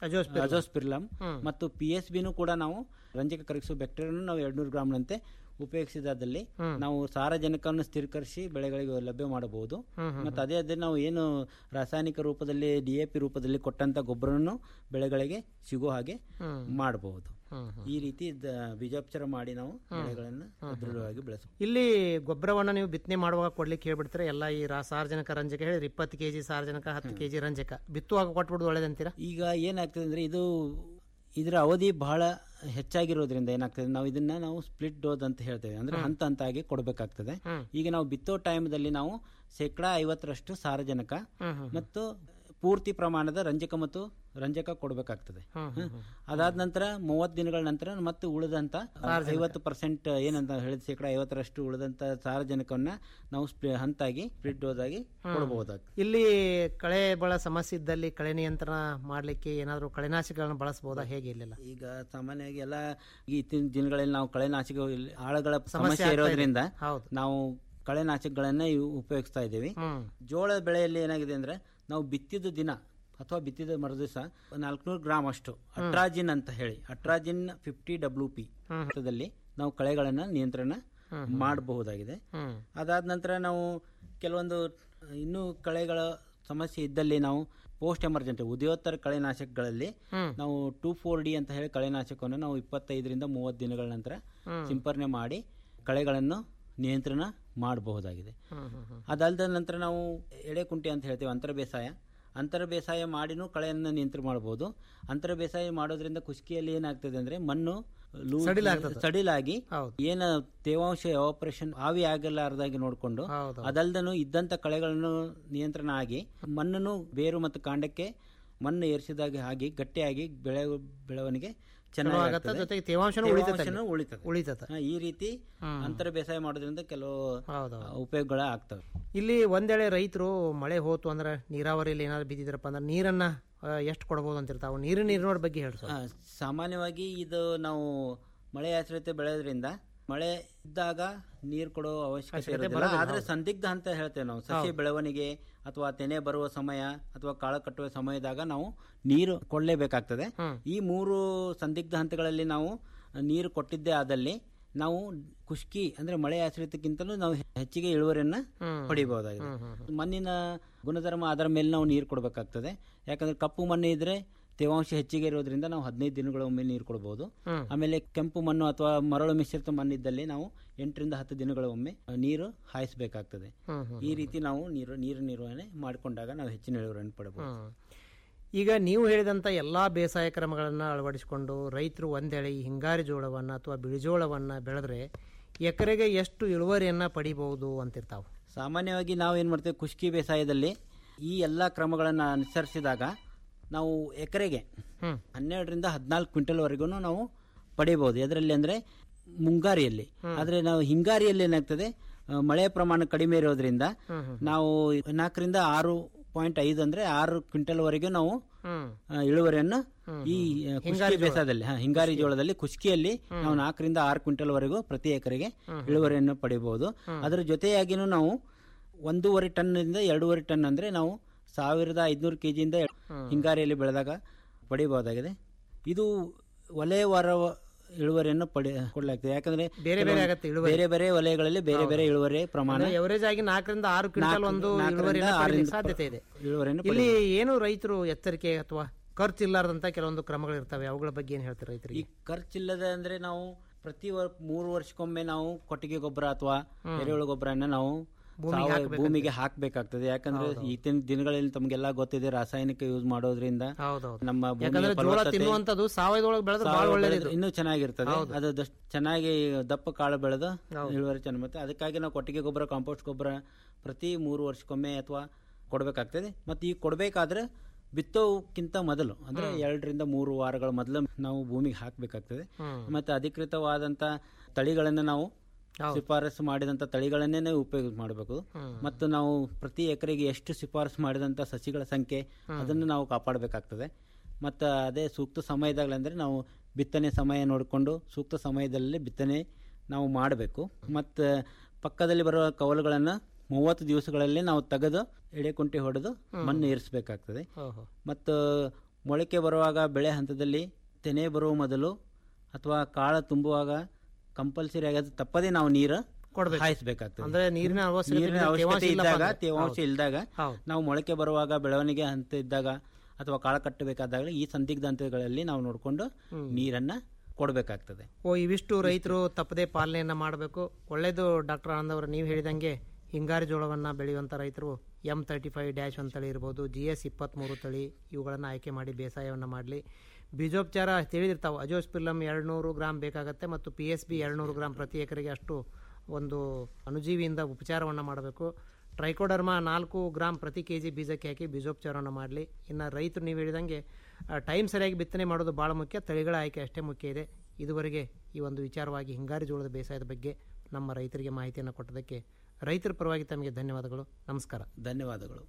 ಅಜೋಸ್ಪಿರಿಲಮ್. ಅಜೋಸ್ಪಿರ್ಲಮ್ ಮತ್ತು ಪಿ ಎಸ್ ಬಿನೂ ಕೂಡ ನಾವು ರಂಜಕ ಕರಗಿಸುವ ಬ್ಯಾಕ್ಟೀರಿಯಾನು ನಾವು ಎರಡ್ನೂರು ಗ್ರಾಮ್ನಂತೆ ಉಪಯೋಗಿಸಿದಲ್ಲಿ ನಾವು ಸಾರಜನಕವನ್ನು ಸ್ಥಿರೀಕರಿಸಿ ಬೆಳೆಗಳಿಗೆ ಲಭ್ಯ ಮಾಡಬಹುದು ಮತ್ತು ಅದೇ ಅದೇ ನಾವು ಏನು ರಾಸಾಯನಿಕ ರೂಪದಲ್ಲಿ ಡಿ ಎ ಪಿ ರೂಪದಲ್ಲಿ ಕೊಟ್ಟಂತ ಗೊಬ್ಬರವನ್ನು ಬೆಳೆಗಳಿಗೆ ಸಿಗೋ ಹಾಗೆ ಮಾಡಬಹುದು ಈ ರೀತಿ ದ- ಬೀಜೋಪಚಾರ ಮಾಡಿ ನಾವು ಬೆಳೆಗಳನ್ನು ಸದೃಢವಾಗಿ ಬೆಳೆಸಬಹುದು ಇಲ್ಲಿ ಗೊಬ್ಬರವನ್ನ ನೀವು ಬಿತ್ತನೆ ಮಾಡುವಾಗ ಕೊಡ್ಲಿಕ್ಕೆ ಹೇಳ್ಬಿಡ್ತಾರೆ ಎಲ್ಲ ಈ ರಾ- ಸಾರಜನಕ ರಂಜಕ ಹೇಳಿದ್ರೆ ಇಪ್ಪತ್ತು ಕೆಜಿ ಸಾರಜನಕ ಹತ್ತು ಕೆಜಿ ರಂಜಕ ಬಿತ್ತುವಾಗ ಕೊಟ್ಬಿಡುದು ಒಳ್ಳೇದಂತೀರಾ ಈಗ ಏನಾಗ್ತದೆ ಅಂದ್ರೆ ಇದು ಇದರ ಅವಧಿ ಬಹಳ ಹೆಚ್ಚಾಗಿರೋದ್ರಿಂದ ಏನಾಗ್ತದೆ ನಾವು ಇದನ್ನ ನಾವು ಸ್ಪ್ಲಿಟ್ ಡೋಸ್ ಅಂತ ಹೇಳ್ತೇವೆ ಅಂದ್ರೆ ಹಂತ ಹಂತ ಆಗಿ ಕೊಡಬೇಕಾಗ್ತದೆ ಈಗ ನಾವು ಬಿತ್ತೋ ಟೈಮ್ದಲ್ಲಿ ನಾವು ಶೇಕಡಾ ಐವತ್ತರಷ್ಟು ಸಾರಜನಕ ಮತ್ತು ಪೂರ್ತಿ ಪ್ರಮಾಣದ ರಂಜಕ ಮತ್ತು ರಂಜಕ ಕೊಡಬೇಕಾಗ್ತದೆ ಅದಾದ ನಂತರ ಮೂವತ್ತು ದಿನಗಳ ನಂತರ ಮತ್ತೆ ಉಳಿದಂತ ಐವತ್ತು ಪರ್ಸೆಂಟ್ ಏನಂತ ಹೇಳಿದ ಶೇಕಡಾ ಐವತ್ತರಷ್ಟು ಉಳಿದಂತ ಸಾರಜನಕವನ್ನ ನಾವು ಸ್ಪ್ಲಿ- ಹಂತಾಗಿ ಸ್ಪ್ಲಿಟ್ ಡೋಸ್ ಆಗಿ ಕೊಡಬಹುದಾಗ್ತದೆ ಇಲ್ಲಿ ಕಳೆ ಬಳ ಸಮಸ್ಯೆ ಇದ್ದಲ್ಲಿ ಕಳೆ ನಿಯಂತ್ರಣ ಮಾಡ್ಲಿಕ್ಕೆ ಏನಾದರೂ ಕಳೆನಾಶಕಗಳನ್ನ ಬಳಸಬಹುದಾ ಹೇಗೆ ಇಲ್ಲೆಲ್ಲ ಈಗ ಸಾಮಾನ್ಯವಾಗಿ ಎಲ್ಲ ಈ ಇತ್ತಿನ ದಿನಗಳಲ್ಲಿ ನಾವು ಕಳೆನಾಶಕ ಇಲ್ಲಿ ಆಳಗಳ ಸಮಸ್ಯೆ ಸಮಸ್ಯೆ ಆಗ್ತಾ ಇದೆ. ಇರೋದ್ರಿಂದ ಹೌದು. ನಾವು ಕಳೆನಾಶಕಗಳನ್ನ ಇವು ಉಪಯೋಗಿಸ್ತಾ ಇದ್ದೀವಿ ಜೋಳದ ಬೆಳೆಯಲ್ಲಿ ಏನಾಗಿದೆ ಅಂದ್ರೆ ನಾವು ಬಿತ್ತಿದ ದಿನ ಅಥವಾ ಬಿತ್ತಿದ ಮರುದಿವಸ ನಾಲ್ಕುನೂರು ಗ್ರಾಮ್ ಅಷ್ಟು ಅಟ್ರಾಜಿನ್ ಅಂತ ಹೇಳಿ ಅಟ್ರಾಜಿನ್ ಫಿಫ್ಟಿ ಡಬ್ಲ್ಯೂ ಪಿ ಹಂತದಲ್ಲಿ ನಾವು ಕಳೆಗಳನ್ನ ನಿಯಂತ್ರಣ ಮಾಡಬಹುದಾಗಿದೆ ಅದಾದ ನಂತರ ನಾವು ಕೆಲವೊಂದು ಇನ್ನೂ ಕಳೆಗಳ ಸಮಸ್ಯೆ ಇದ್ದಲ್ಲಿ ನಾವು ಪೋಸ್ಟ್ ಎಮರ್ಜೆಂಟ್ ಉದಯೋತ್ತರ ಕಳೆನಾಶಕಗಳಲ್ಲಿ ನಾವು ಟೂ ಫೋರ್ ಡಿ ಅಂತ ಹೇಳಿ ಕಳೆನಾಶಕವನ್ನು ನಾವು ಇಪ್ಪತ್ತೈದರಿಂದ ಮೂವತ್ತು ದಿನಗಳ ನಂತರ ಸಿಂಪರಣೆ ಮಾಡಿ ಕಳೆಗಳನ್ನು ನಿಯಂತ್ರಣ ಮಾಡಬಹುದಾಗಿದೆ ಅದಲ್ಲದ ನಂತರ ನಾವು ಎಡೆಕುಂಟೆ ಅಂತ ಹೇಳ್ತೇವೆ ಅಂತರ ಬೇಸಾಯ ಅಂತರ ಬೇಸಾಯ ಮಾಡಿನೂ ಕಳೆಯನ್ನು ನಿಯಂತ್ರಣ ಮಾಡಬಹುದು ಅಂತರ ಬೇಸಾಯ ಮಾಡೋದ್ರಿಂದ ಕುಷ್ಕಿಯಲ್ಲಿ ಏನಾಗ್ತದೆ ಅಂದ್ರೆ ಮಣ್ಣು ಲೂಸ್- ಸಡಿಲಾಗ್ತದೆ. ಸಡಿಲಾಗಿ ಏನ ತೇವಾಂಶ ಆಪರೇಷನ್ ಆವಿ ಆಗಲಾರದಾಗಿ ನೋಡಿಕೊಂಡು ಅದಲ್ದನು ಇದ್ದಂತ ಕಳೆಗಳನ್ನು ನಿಯಂತ್ರಣ ಆಗಿ ಮಣ್ಣನ್ನು ಬೇರು ಮತ್ತು ಕಾಂಡಕ್ಕೆ ಮಣ್ಣು ಏರಿಸಿದಾಗ ಆಗಿ ಗಟ್ಟಿಯಾಗಿ ಬೆಳೆ ಬೆಳವಣಿಗೆ ಚೆನ್ನಾಗಿ ಆಗತ್ತೆ, ಆಗ್ತದೆ. ಜೊತೆಗೆ ತೇವಾಂಶನೂ ಉಳಿತೈತೆ ಅಲ್ಲಿ. ತೇವಾಂಶನೂ ಉಳಿತದೆ ಉಳಿತದೆ. ಹಾ, ಈ ರೀತಿ ಅಂತರ ಬೇಸಾಯ ಮಾಡೋದ್ರಿಂದ ಕೆಲವು ಹೌದೌದು. ಉಪಯೋಗಗಳ ಆಗ್ತವೆ ಇಲ್ಲಿ ಒಂದೇಳೆ ರೈತರು ಮಳೆ ಹೋತು ಅಂದ್ರೆ ನೀರಾವರಿಯಲ್ಲಿ ಏನಾದ್ರು ಬಿದ್ದಿದ್ರಪ್ಪ ಅಂದ್ರೆ ನೀರನ್ನ ಎಷ್ಟು ಕೊಡಬಹುದು ಅಂತಿರ್ತಾವ ನೀರಿನ ನೀರಿನೋಡ್ ಬಗ್ಗೆ ಹೇಳಿ ಆ, ಸಾಮಾನ್ಯವಾಗಿ ಇದು ನಾವು ಮಳೆ ಆಶ್ರಿತ ಬೆಳೆಯೋದ್ರಿಂದ ಮಳೆ ಇದ್ದಾಗ ನೀರು ಕೊಡೋ ಅವಶ್ಯಕತೆ ಅವಶ್ಯಕತೆ ಇರೋದಿಲ್ಲ ಬರೋದಿಲ್ಲ, ಆದ್ರೆ ಹೌದು. ಸಂದಿಗ್ಧ ಅಂತ ಹೇಳ್ತೇವೆ ನಾವು ಸಸ್ಯ ಹೌದು. ಬೆಳವಣಿಗೆ ಅಥವಾ ತೆನೆ ಬರುವ ಸಮಯ ಅಥವಾ ಕಾಳು ಕಟ್ಟುವ ಸಮಯದಾಗ ನಾವು ನೀರು ಕೊಡಲೇಬೇಕಾಗ್ತದೆ ಈ ಮೂರು ಸಂದಿಗ್ಧ ಹಂತಗಳಲ್ಲಿ ನಾವು ನೀರು ಕೊಟ್ಟಿದ್ದೇ ಆದಲ್ಲಿ ನಾವು ಖುಷ್ಕಿ ಅಂದ್ರೆ ಮಳೆ ಆಶ್ರಿತಕ್ಕಿಂತಲೂ ನಾವು ಹೆಚ್ಚಿಗೆ ಇಳುವರಿಯನ್ನ ಪಡಿಬಹುದಾಗಿದೆ ಮಣ್ಣಿನ ಗುಣಧರ್ಮ ಅದರ ಮೇಲೆ ನಾವು ನೀರು ಕೊಡಬೇಕಾಗ್ತದೆ ಯಾಕಂದ್ರೆ ಕಪ್ಪು ಮಣ್ಣು ಇದ್ರೆ ತೇವಾಂಶ ಹೆಚ್ಚಿಗೆ ಇರೋದ್ರಿಂದ ನಾವು ಹದಿನೈದು ದಿನಗಳೊಮ್ಮೆ ನೀರು ಕೊಡಬಹುದು ಹ್ಮ್. ಆಮೇಲೆ ಕೆಂಪು ಮಣ್ಣು ಅಥವಾ ಮರಳು ಮಿಶ್ರಿತ ಮಣ್ಣಿದ್ದಲ್ಲಿ ನಾವು ಎಂಟರಿಂದ ಹತ್ತು ದಿನಗಳೊಮ್ಮೆ ನೀರು ಹಾಯಿಸಬೇಕಾಗ್ತದೆ ಹ್ಮ್, ಹ್ಮ್, ಈ ರೀತಿ ನಾವು ನೀರು ನೀರು ನಿರ್ವಹಣೆ ಮಾಡಿಕೊಂಡಾಗ ನಾವು ಹೆಚ್ಚಿನ ಇಳುವರಿಯನ್ನು ಪಡಬಹುದು ಹ್ಮ್. ಈಗ ನೀವು ಹೇಳಿದಂತ ಎಲ್ಲಾ ಬೇಸಾಯ ಕ್ರಮಗಳನ್ನ ಅಳವಡಿಸಿಕೊಂಡು ರೈತರು ಒಂದೇಳೆ ಈ ಹಿಂಗಾರಿ ಜೋಳವನ್ನ ಅಥವಾ ಬಿಳಿಜೋಳವನ್ನ ಬೆಳೆದ್ರೆ ಎಕರೆಗೆ ಎಷ್ಟು ಇಳುವರಿಯನ್ನ ಪಡಿಬಹುದು ಅಂತಿರ್ತಾವ ಸಾಮಾನ್ಯವಾಗಿ ನಾವು ಏನು ಮಾಡ್ತೇವೆ ಖುಷ್ಕಿ ಬೇಸಾಯದಲ್ಲಿ ಈ ಎಲ್ಲ ಕ್ರಮಗಳನ್ನು ಅನುಸರಿಸಿದಾಗ ನಾವು ಎಕರೆಗೆ ಹನ್ನೆರಡರಿಂದ ಹದಿನಾಲ್ಕು ಕ್ವಿಂಟಲ್ವರೆಗೂ ನಾವು ಪಡಿಬಹುದು ಎದರಲ್ಲಿ ಅಂದ್ರೆ ಮುಂಗಾರಿಯಲ್ಲಿ ಆದ್ರೆ ನಾವು ಹಿಂಗಾರಿಯಲ್ಲಿ ಏನಾಗ್ತದೆ ಆ, ಮಳೆ ಪ್ರಮಾಣ ಕಡಿಮೆ ಇರೋದ್ರಿಂದ ನಾವು ನಾಲ್ಕರಿಂದ ಆರು ಪಾಯಿಂಟ್ ಐದು ಅಂದ್ರೆ ಆರು ಕ್ವಿಂಟಲ್ ವರೆಗೂ ನಾವು ಆ, ಇಳುವರಿಯನ್ನು ಈ ಆ, ಖುಷ್ಕಿ ಹಿಂಗಾರಿ ಜೋಳ. ಬೇಸಾಯದಲ್ಲಿ ಹಾ, ಹಿಂಗಾರಿ ಜೋಳದಲ್ಲಿ ಖುಷ್ಕಿಯಲ್ಲಿ ನಾವು ನಾಲ್ಕರಿಂದ ಆರು ಕ್ವಿಂಟಲ್ ವರೆಗೂ ಪ್ರತಿ ಎಕರೆಗೆ ಇಳುವರಿಯನ್ನು ಪಡಿಬಹುದು ಅದರ ಜೊತೆಯಾಗಿನೂ ನಾವು ಒಂದೂವರೆ ಟನ್ ಇಂದ ಎರಡೂವರೆ ಟನ್ ಅಂದ್ರೆ ನಾವು ಸಾವಿರದ ಐದ್ನೂರು ಕೆಜಿಯಿಂದ ಹಿಂಗಾರಿಯಲ್ಲಿ ಬೆಳೆದಾಗ ಪಡಿಬಹುದಾಗಿದೆ ಇದು ವಲಯವಾರ ಇಳುವರಿಯನ್ನು ಪಡಿ ಕೊಡಲಾಗ್ತದೆ ಯಾಕಂದ್ರೆ ಬೇರೆ ಬೇರೆ ಆಗತ್ತೆ ಇಳುವರಿ. ಬೇರೆ ಬೇರೆ ವಲಯಗಳಲ್ಲಿ ಬೇರೆ ಬೇರೆ ಇಳುವರಿ ಪ್ರಮಾಣ ಎವರೇಜ್ ಆಗಿ ನಾಲ್ಕರಿಂದ ಆರು ಕ್ವಿಂಟಲ್ ನಾಲ್ಕು- ಒಂದು ನಾಲ್ಕರಿಂದ ಇಳುವರಿಯನ್ನ ಆರರಿಂದ ಪಡೀಲಿಕ್ಕೆ ಸಾಧ್ಯತೆ ಇದೆ ಇಳುವರಿಯನ್ನು ಇಲ್ಲಿ ಏನು ರೈತರು ಎಚ್ಚರಿಕೆ ಅಥವಾ ಖರ್ಚು ಇಲ್ಲಾರ್ದಂತ ಕೆಲವೊಂದು ಕ್ರಮಗಳು ಇರ್ತವೆ ಅವುಗಳ ಬಗ್ಗೆ ಏನ್ ಹೇಳ್ತಾರೆ ರೈತರಿಗೆ ಈ ಖರ್ಚಿಲ್ಲದೆ ಅಂದ್ರೆ ನಾವು ಪ್ರತಿ ವರ್- ಮೂರು ವರ್ಷಕ್ಕೊಮ್ಮೆ ನಾವು ಕೊಟ್ಟಿಗೆ ಗೊಬ್ಬರ ಅಥವಾ ಎರೆಹುಳು ಗೊಬ್ಬರನ್ನ ನಾವು ಭೂಮಿಗೆ ಸಾವಯವ- ಹಾಕ್ಬೇಕಾಗ್ತದೆ. ಭೂಮಿಗೆ ಹಾಕ್ಬೇಕಾಗ್ತದೆ ಯಾಕಂದ್ರೆ ಈಗಿನ ದಿನಗಳಲ್ಲಿ ತಮಗೆಲ್ಲ ಗೊತ್ತಿದೆ ರಾಸಾಯನಿಕ ಯೂಸ್ ಮಾಡೋದ್ರಿಂದ ಹೌದೌದು. ನಮ್ಮ ಭೂಮಿಯ ಯಾಕಂದ್ರೆ ಜೋಳ ಫಲವತ್ತತೆ- ತಿನ್ನುವಂಥದ್ದು ಸಾವಯವದೊಳಗೆ ಬೆಳೆದ್ರೆ ಬಹಳ ಸಾವಯವ ಒಳ್ಳೇದು ಬೆಳೆದ್ರೆ ಇನ್ನೂ ಚೆನ್ನಾಗಿರ್ತದೆ ಹೌದು. ಅದು ದಷ್ಟು ಚೆನ್ನಾಗಿ ದಪ್ಪ ಕಾಳು ಬೆಳೆದು ಹೌದು. ಇಳುವರಿ ಚೆನ್ನಾಗಿ ಮತ್ತೆ ಅದಕ್ಕಾಗಿ ನಾವು ಕೊಟ್ಟಿಗೆ ಗೊಬ್ಬರ ಕಾಂಪೋಸ್ಟ್ ಗೊಬ್ಬರ ಪ್ರತಿ ಮೂರು ವರ್ಷಕ್ಕೊಮ್ಮೆ ಅಥವಾ ಕೊಡಬೇಕಾಗ್ತದೆ ಮತ್ತೆ ಈ ಕೊಡಬೇಕಾದ್ರೆ ಬಿತ್ತೋಕ್ಕಿಂತ ಮೊದಲು ಅಂದ್ರೆ ಎರಡರಿಂದ ಮೂರು ವಾರಗಳ ಮೊದಲು ನಾವು ಭೂಮಿಗೆ ಹಾಕಬೇಕಾಗ್ತದೆ ಹ್ಮ್. ಮತ್ತೆ ಅಧಿಕೃತವಾದಂತ ತಳಿಗಳನ್ನ ನಾವು ಶಿಫಾರಸು ಮಾಡಿದಂತ ತಳಿಗಳನ್ನೇ ನಾವು ಉಪಯೋಗ ಮಾಡಬೇಕು ಹ್ಮ್. ಮತ್ತು ನಾವು ಪ್ರತಿ ಎಕರೆಗೆ ಎಷ್ಟು ಶಿಫಾರಸು ಮಾಡಿದಂತ ಸಸಿಗಳ ಸಂಖ್ಯೆ ಅದನ್ನು ನಾವು ಕಾಪಾಡಬೇಕಾಗ್ತದೆ ಮತ್ತು ಅದೇ ಸೂಕ್ತ ಸಮಯದಾಗಲಂದ್ರೆ ನಾವು ಬಿತ್ತನೆ ಸಮಯ ನೋಡಿಕೊಂಡು ಸೂಕ್ತ ಸಮಯದಲ್ಲಿ ಬಿತ್ತನೆ ನಾವು ಮಾಡಬೇಕು ಮತ್ತು ಪಕ್ಕದಲ್ಲಿ ಬರುವ ಕವಲುಗಳನ್ನು ಮೂವತ್ತು ದಿವಸಗಳಲ್ಲಿ ನಾವು ತೆಗೆದು ಎಡೆಕುಂಟೆ ಹೊಡೆದು ಮಣ್ಣು ಏರಿಸಬೇಕಾಗ್ತದೆ ಓಹೋ. ಮತ್ತು ಮೊಳಕೆ ಬರುವಾಗ ಬೆಳೆ ಹಂತದಲ್ಲಿ ತೆನೆ ಬರುವ ಮೊದಲು ಅಥವಾ ಕಾಳ ತುಂಬುವಾಗ ಕಂಪಲ್ಸರಿ ಆಗಿ ಅದು ತಪ್ಪದೇ ನಾವು ನೀರು ಕೊಡ್ಬೇಕು. ಹಾಯಿಸಬೇಕಾಗ್ತದೆ ಅಂದ್ರೆ ನೀರಿನ ಅವಶ್ಯಕತೆ ನೀರಿನ ಇದ್ರೆ ಅವಶ್ಯಕತೆ ತೇವಾಂಶ ಇಲ್ಲಪ್ಪ ಇದ್ದಾಗ ಅಂದ್ರೆ. ತೇವಾಂಶ ಹೌದು. ಇಲ್ದಾಗ ಹೌದು. ನಾವು ಮೊಳಕೆ ಬರುವಾಗ ಬೆಳವಣಿಗೆ ಹಂತ ಇದ್ದಾಗ ಅಥವಾ ಕಾಳ ಕಟ್ಟಬೇಕಾದಾಗ ಈ ಸಂದಿಗ್ಧ ಹಂತಗಳಲ್ಲಿ ನಾವು ನೋಡಿಕೊಂಡು ಹ್ಮ್. ನೀರನ್ನ ಕೊಡಬೇಕಾಗ್ತದೆ ಓ ಇವಿಷ್ಟು ರೈತರು ತಪ್ಪದೇ ಪಾಲನೆಯನ್ನ ಮಾಡಬೇಕು ಒಳ್ಳೇದು ಡಾಕ್ಟರ್ ಆನಂದ್ ಅವರು ನೀವು ಹೇಳಿದಂಗೆ ಹಿಂಗಾರು ಜೋಳವನ್ನ ಬೆಳೆಯುವಂತ ರೈತರು ಎಂ ತರ್ಟಿ ಫೈವ್ ಡ್ಯಾಶ್ ಒಂದು ತಳಿ ಇರ್ಬೋದು ಜಿ ಎಸ್ ಇಪ್ಪತ್ತ್ಮೂರು ತಳಿ ಇವುಗಳನ್ನು ಆಯ್ಕೆ ಮಾಡಿ ಬೇಸಾಯವನ್ನು ಮಾಡಲಿ ಬೀಜೋಪಚಾರ ತಿಳಿದಿರ್ತಾವೆ ಅಜೋಸ್ಪಿಲ್ಲಮ್ ಎರಡು ನೂರು ಗ್ರಾಮ್ ಬೇಕಾಗತ್ತೆ ಮತ್ತು ಪಿ ಎಸ್ ಬಿ ಎರಡು ನೂರು ಗ್ರಾಮ್ ಪ್ರತಿ ಎಕರೆಗೆ ಅಷ್ಟು ಒಂದು ಅಣುಜೀವಿಯಿಂದ ಉಪಚಾರವನ್ನು ಮಾಡಬೇಕು ಟ್ರೈಕೋಡರ್ಮಾ ನಾಲ್ಕು ಗ್ರಾಮ್ ಪ್ರತಿ ಕೆ ಜಿ ಬೀಜಕ್ಕೆ ಹಾಕಿ ಬೀಜೋಪಚಾರವನ್ನು ಮಾಡಲಿ ಇನ್ನು ರೈತರು ನೀವು ಹೇಳಿದಂಗೆ ಟೈಮ್ ಸರಿಯಾಗಿ ಬಿತ್ತನೆ ಮಾಡೋದು ಭಾಳ ಮುಖ್ಯ ತಳಿಗಳ ಆಯ್ಕೆ ಅಷ್ಟೇ ಮುಖ್ಯ ಇದೆ ಇದುವರೆಗೆ ಈ ಒಂದು ವಿಚಾರವಾಗಿ ಹಿಂಗಾರು ಜೋಳದ ಬೇಸಾಯದ ಬಗ್ಗೆ ನಮ್ಮ ರೈತರಿಗೆ ಮಾಹಿತಿಯನ್ನು ಕೊಟ್ಟದಕ್ಕೆ ರೈತರ ಪರವಾಗಿ ತಮಗೆ ಧನ್ಯವಾದಗಳು ನಮಸ್ಕಾರ ಧನ್ಯವಾದಗಳು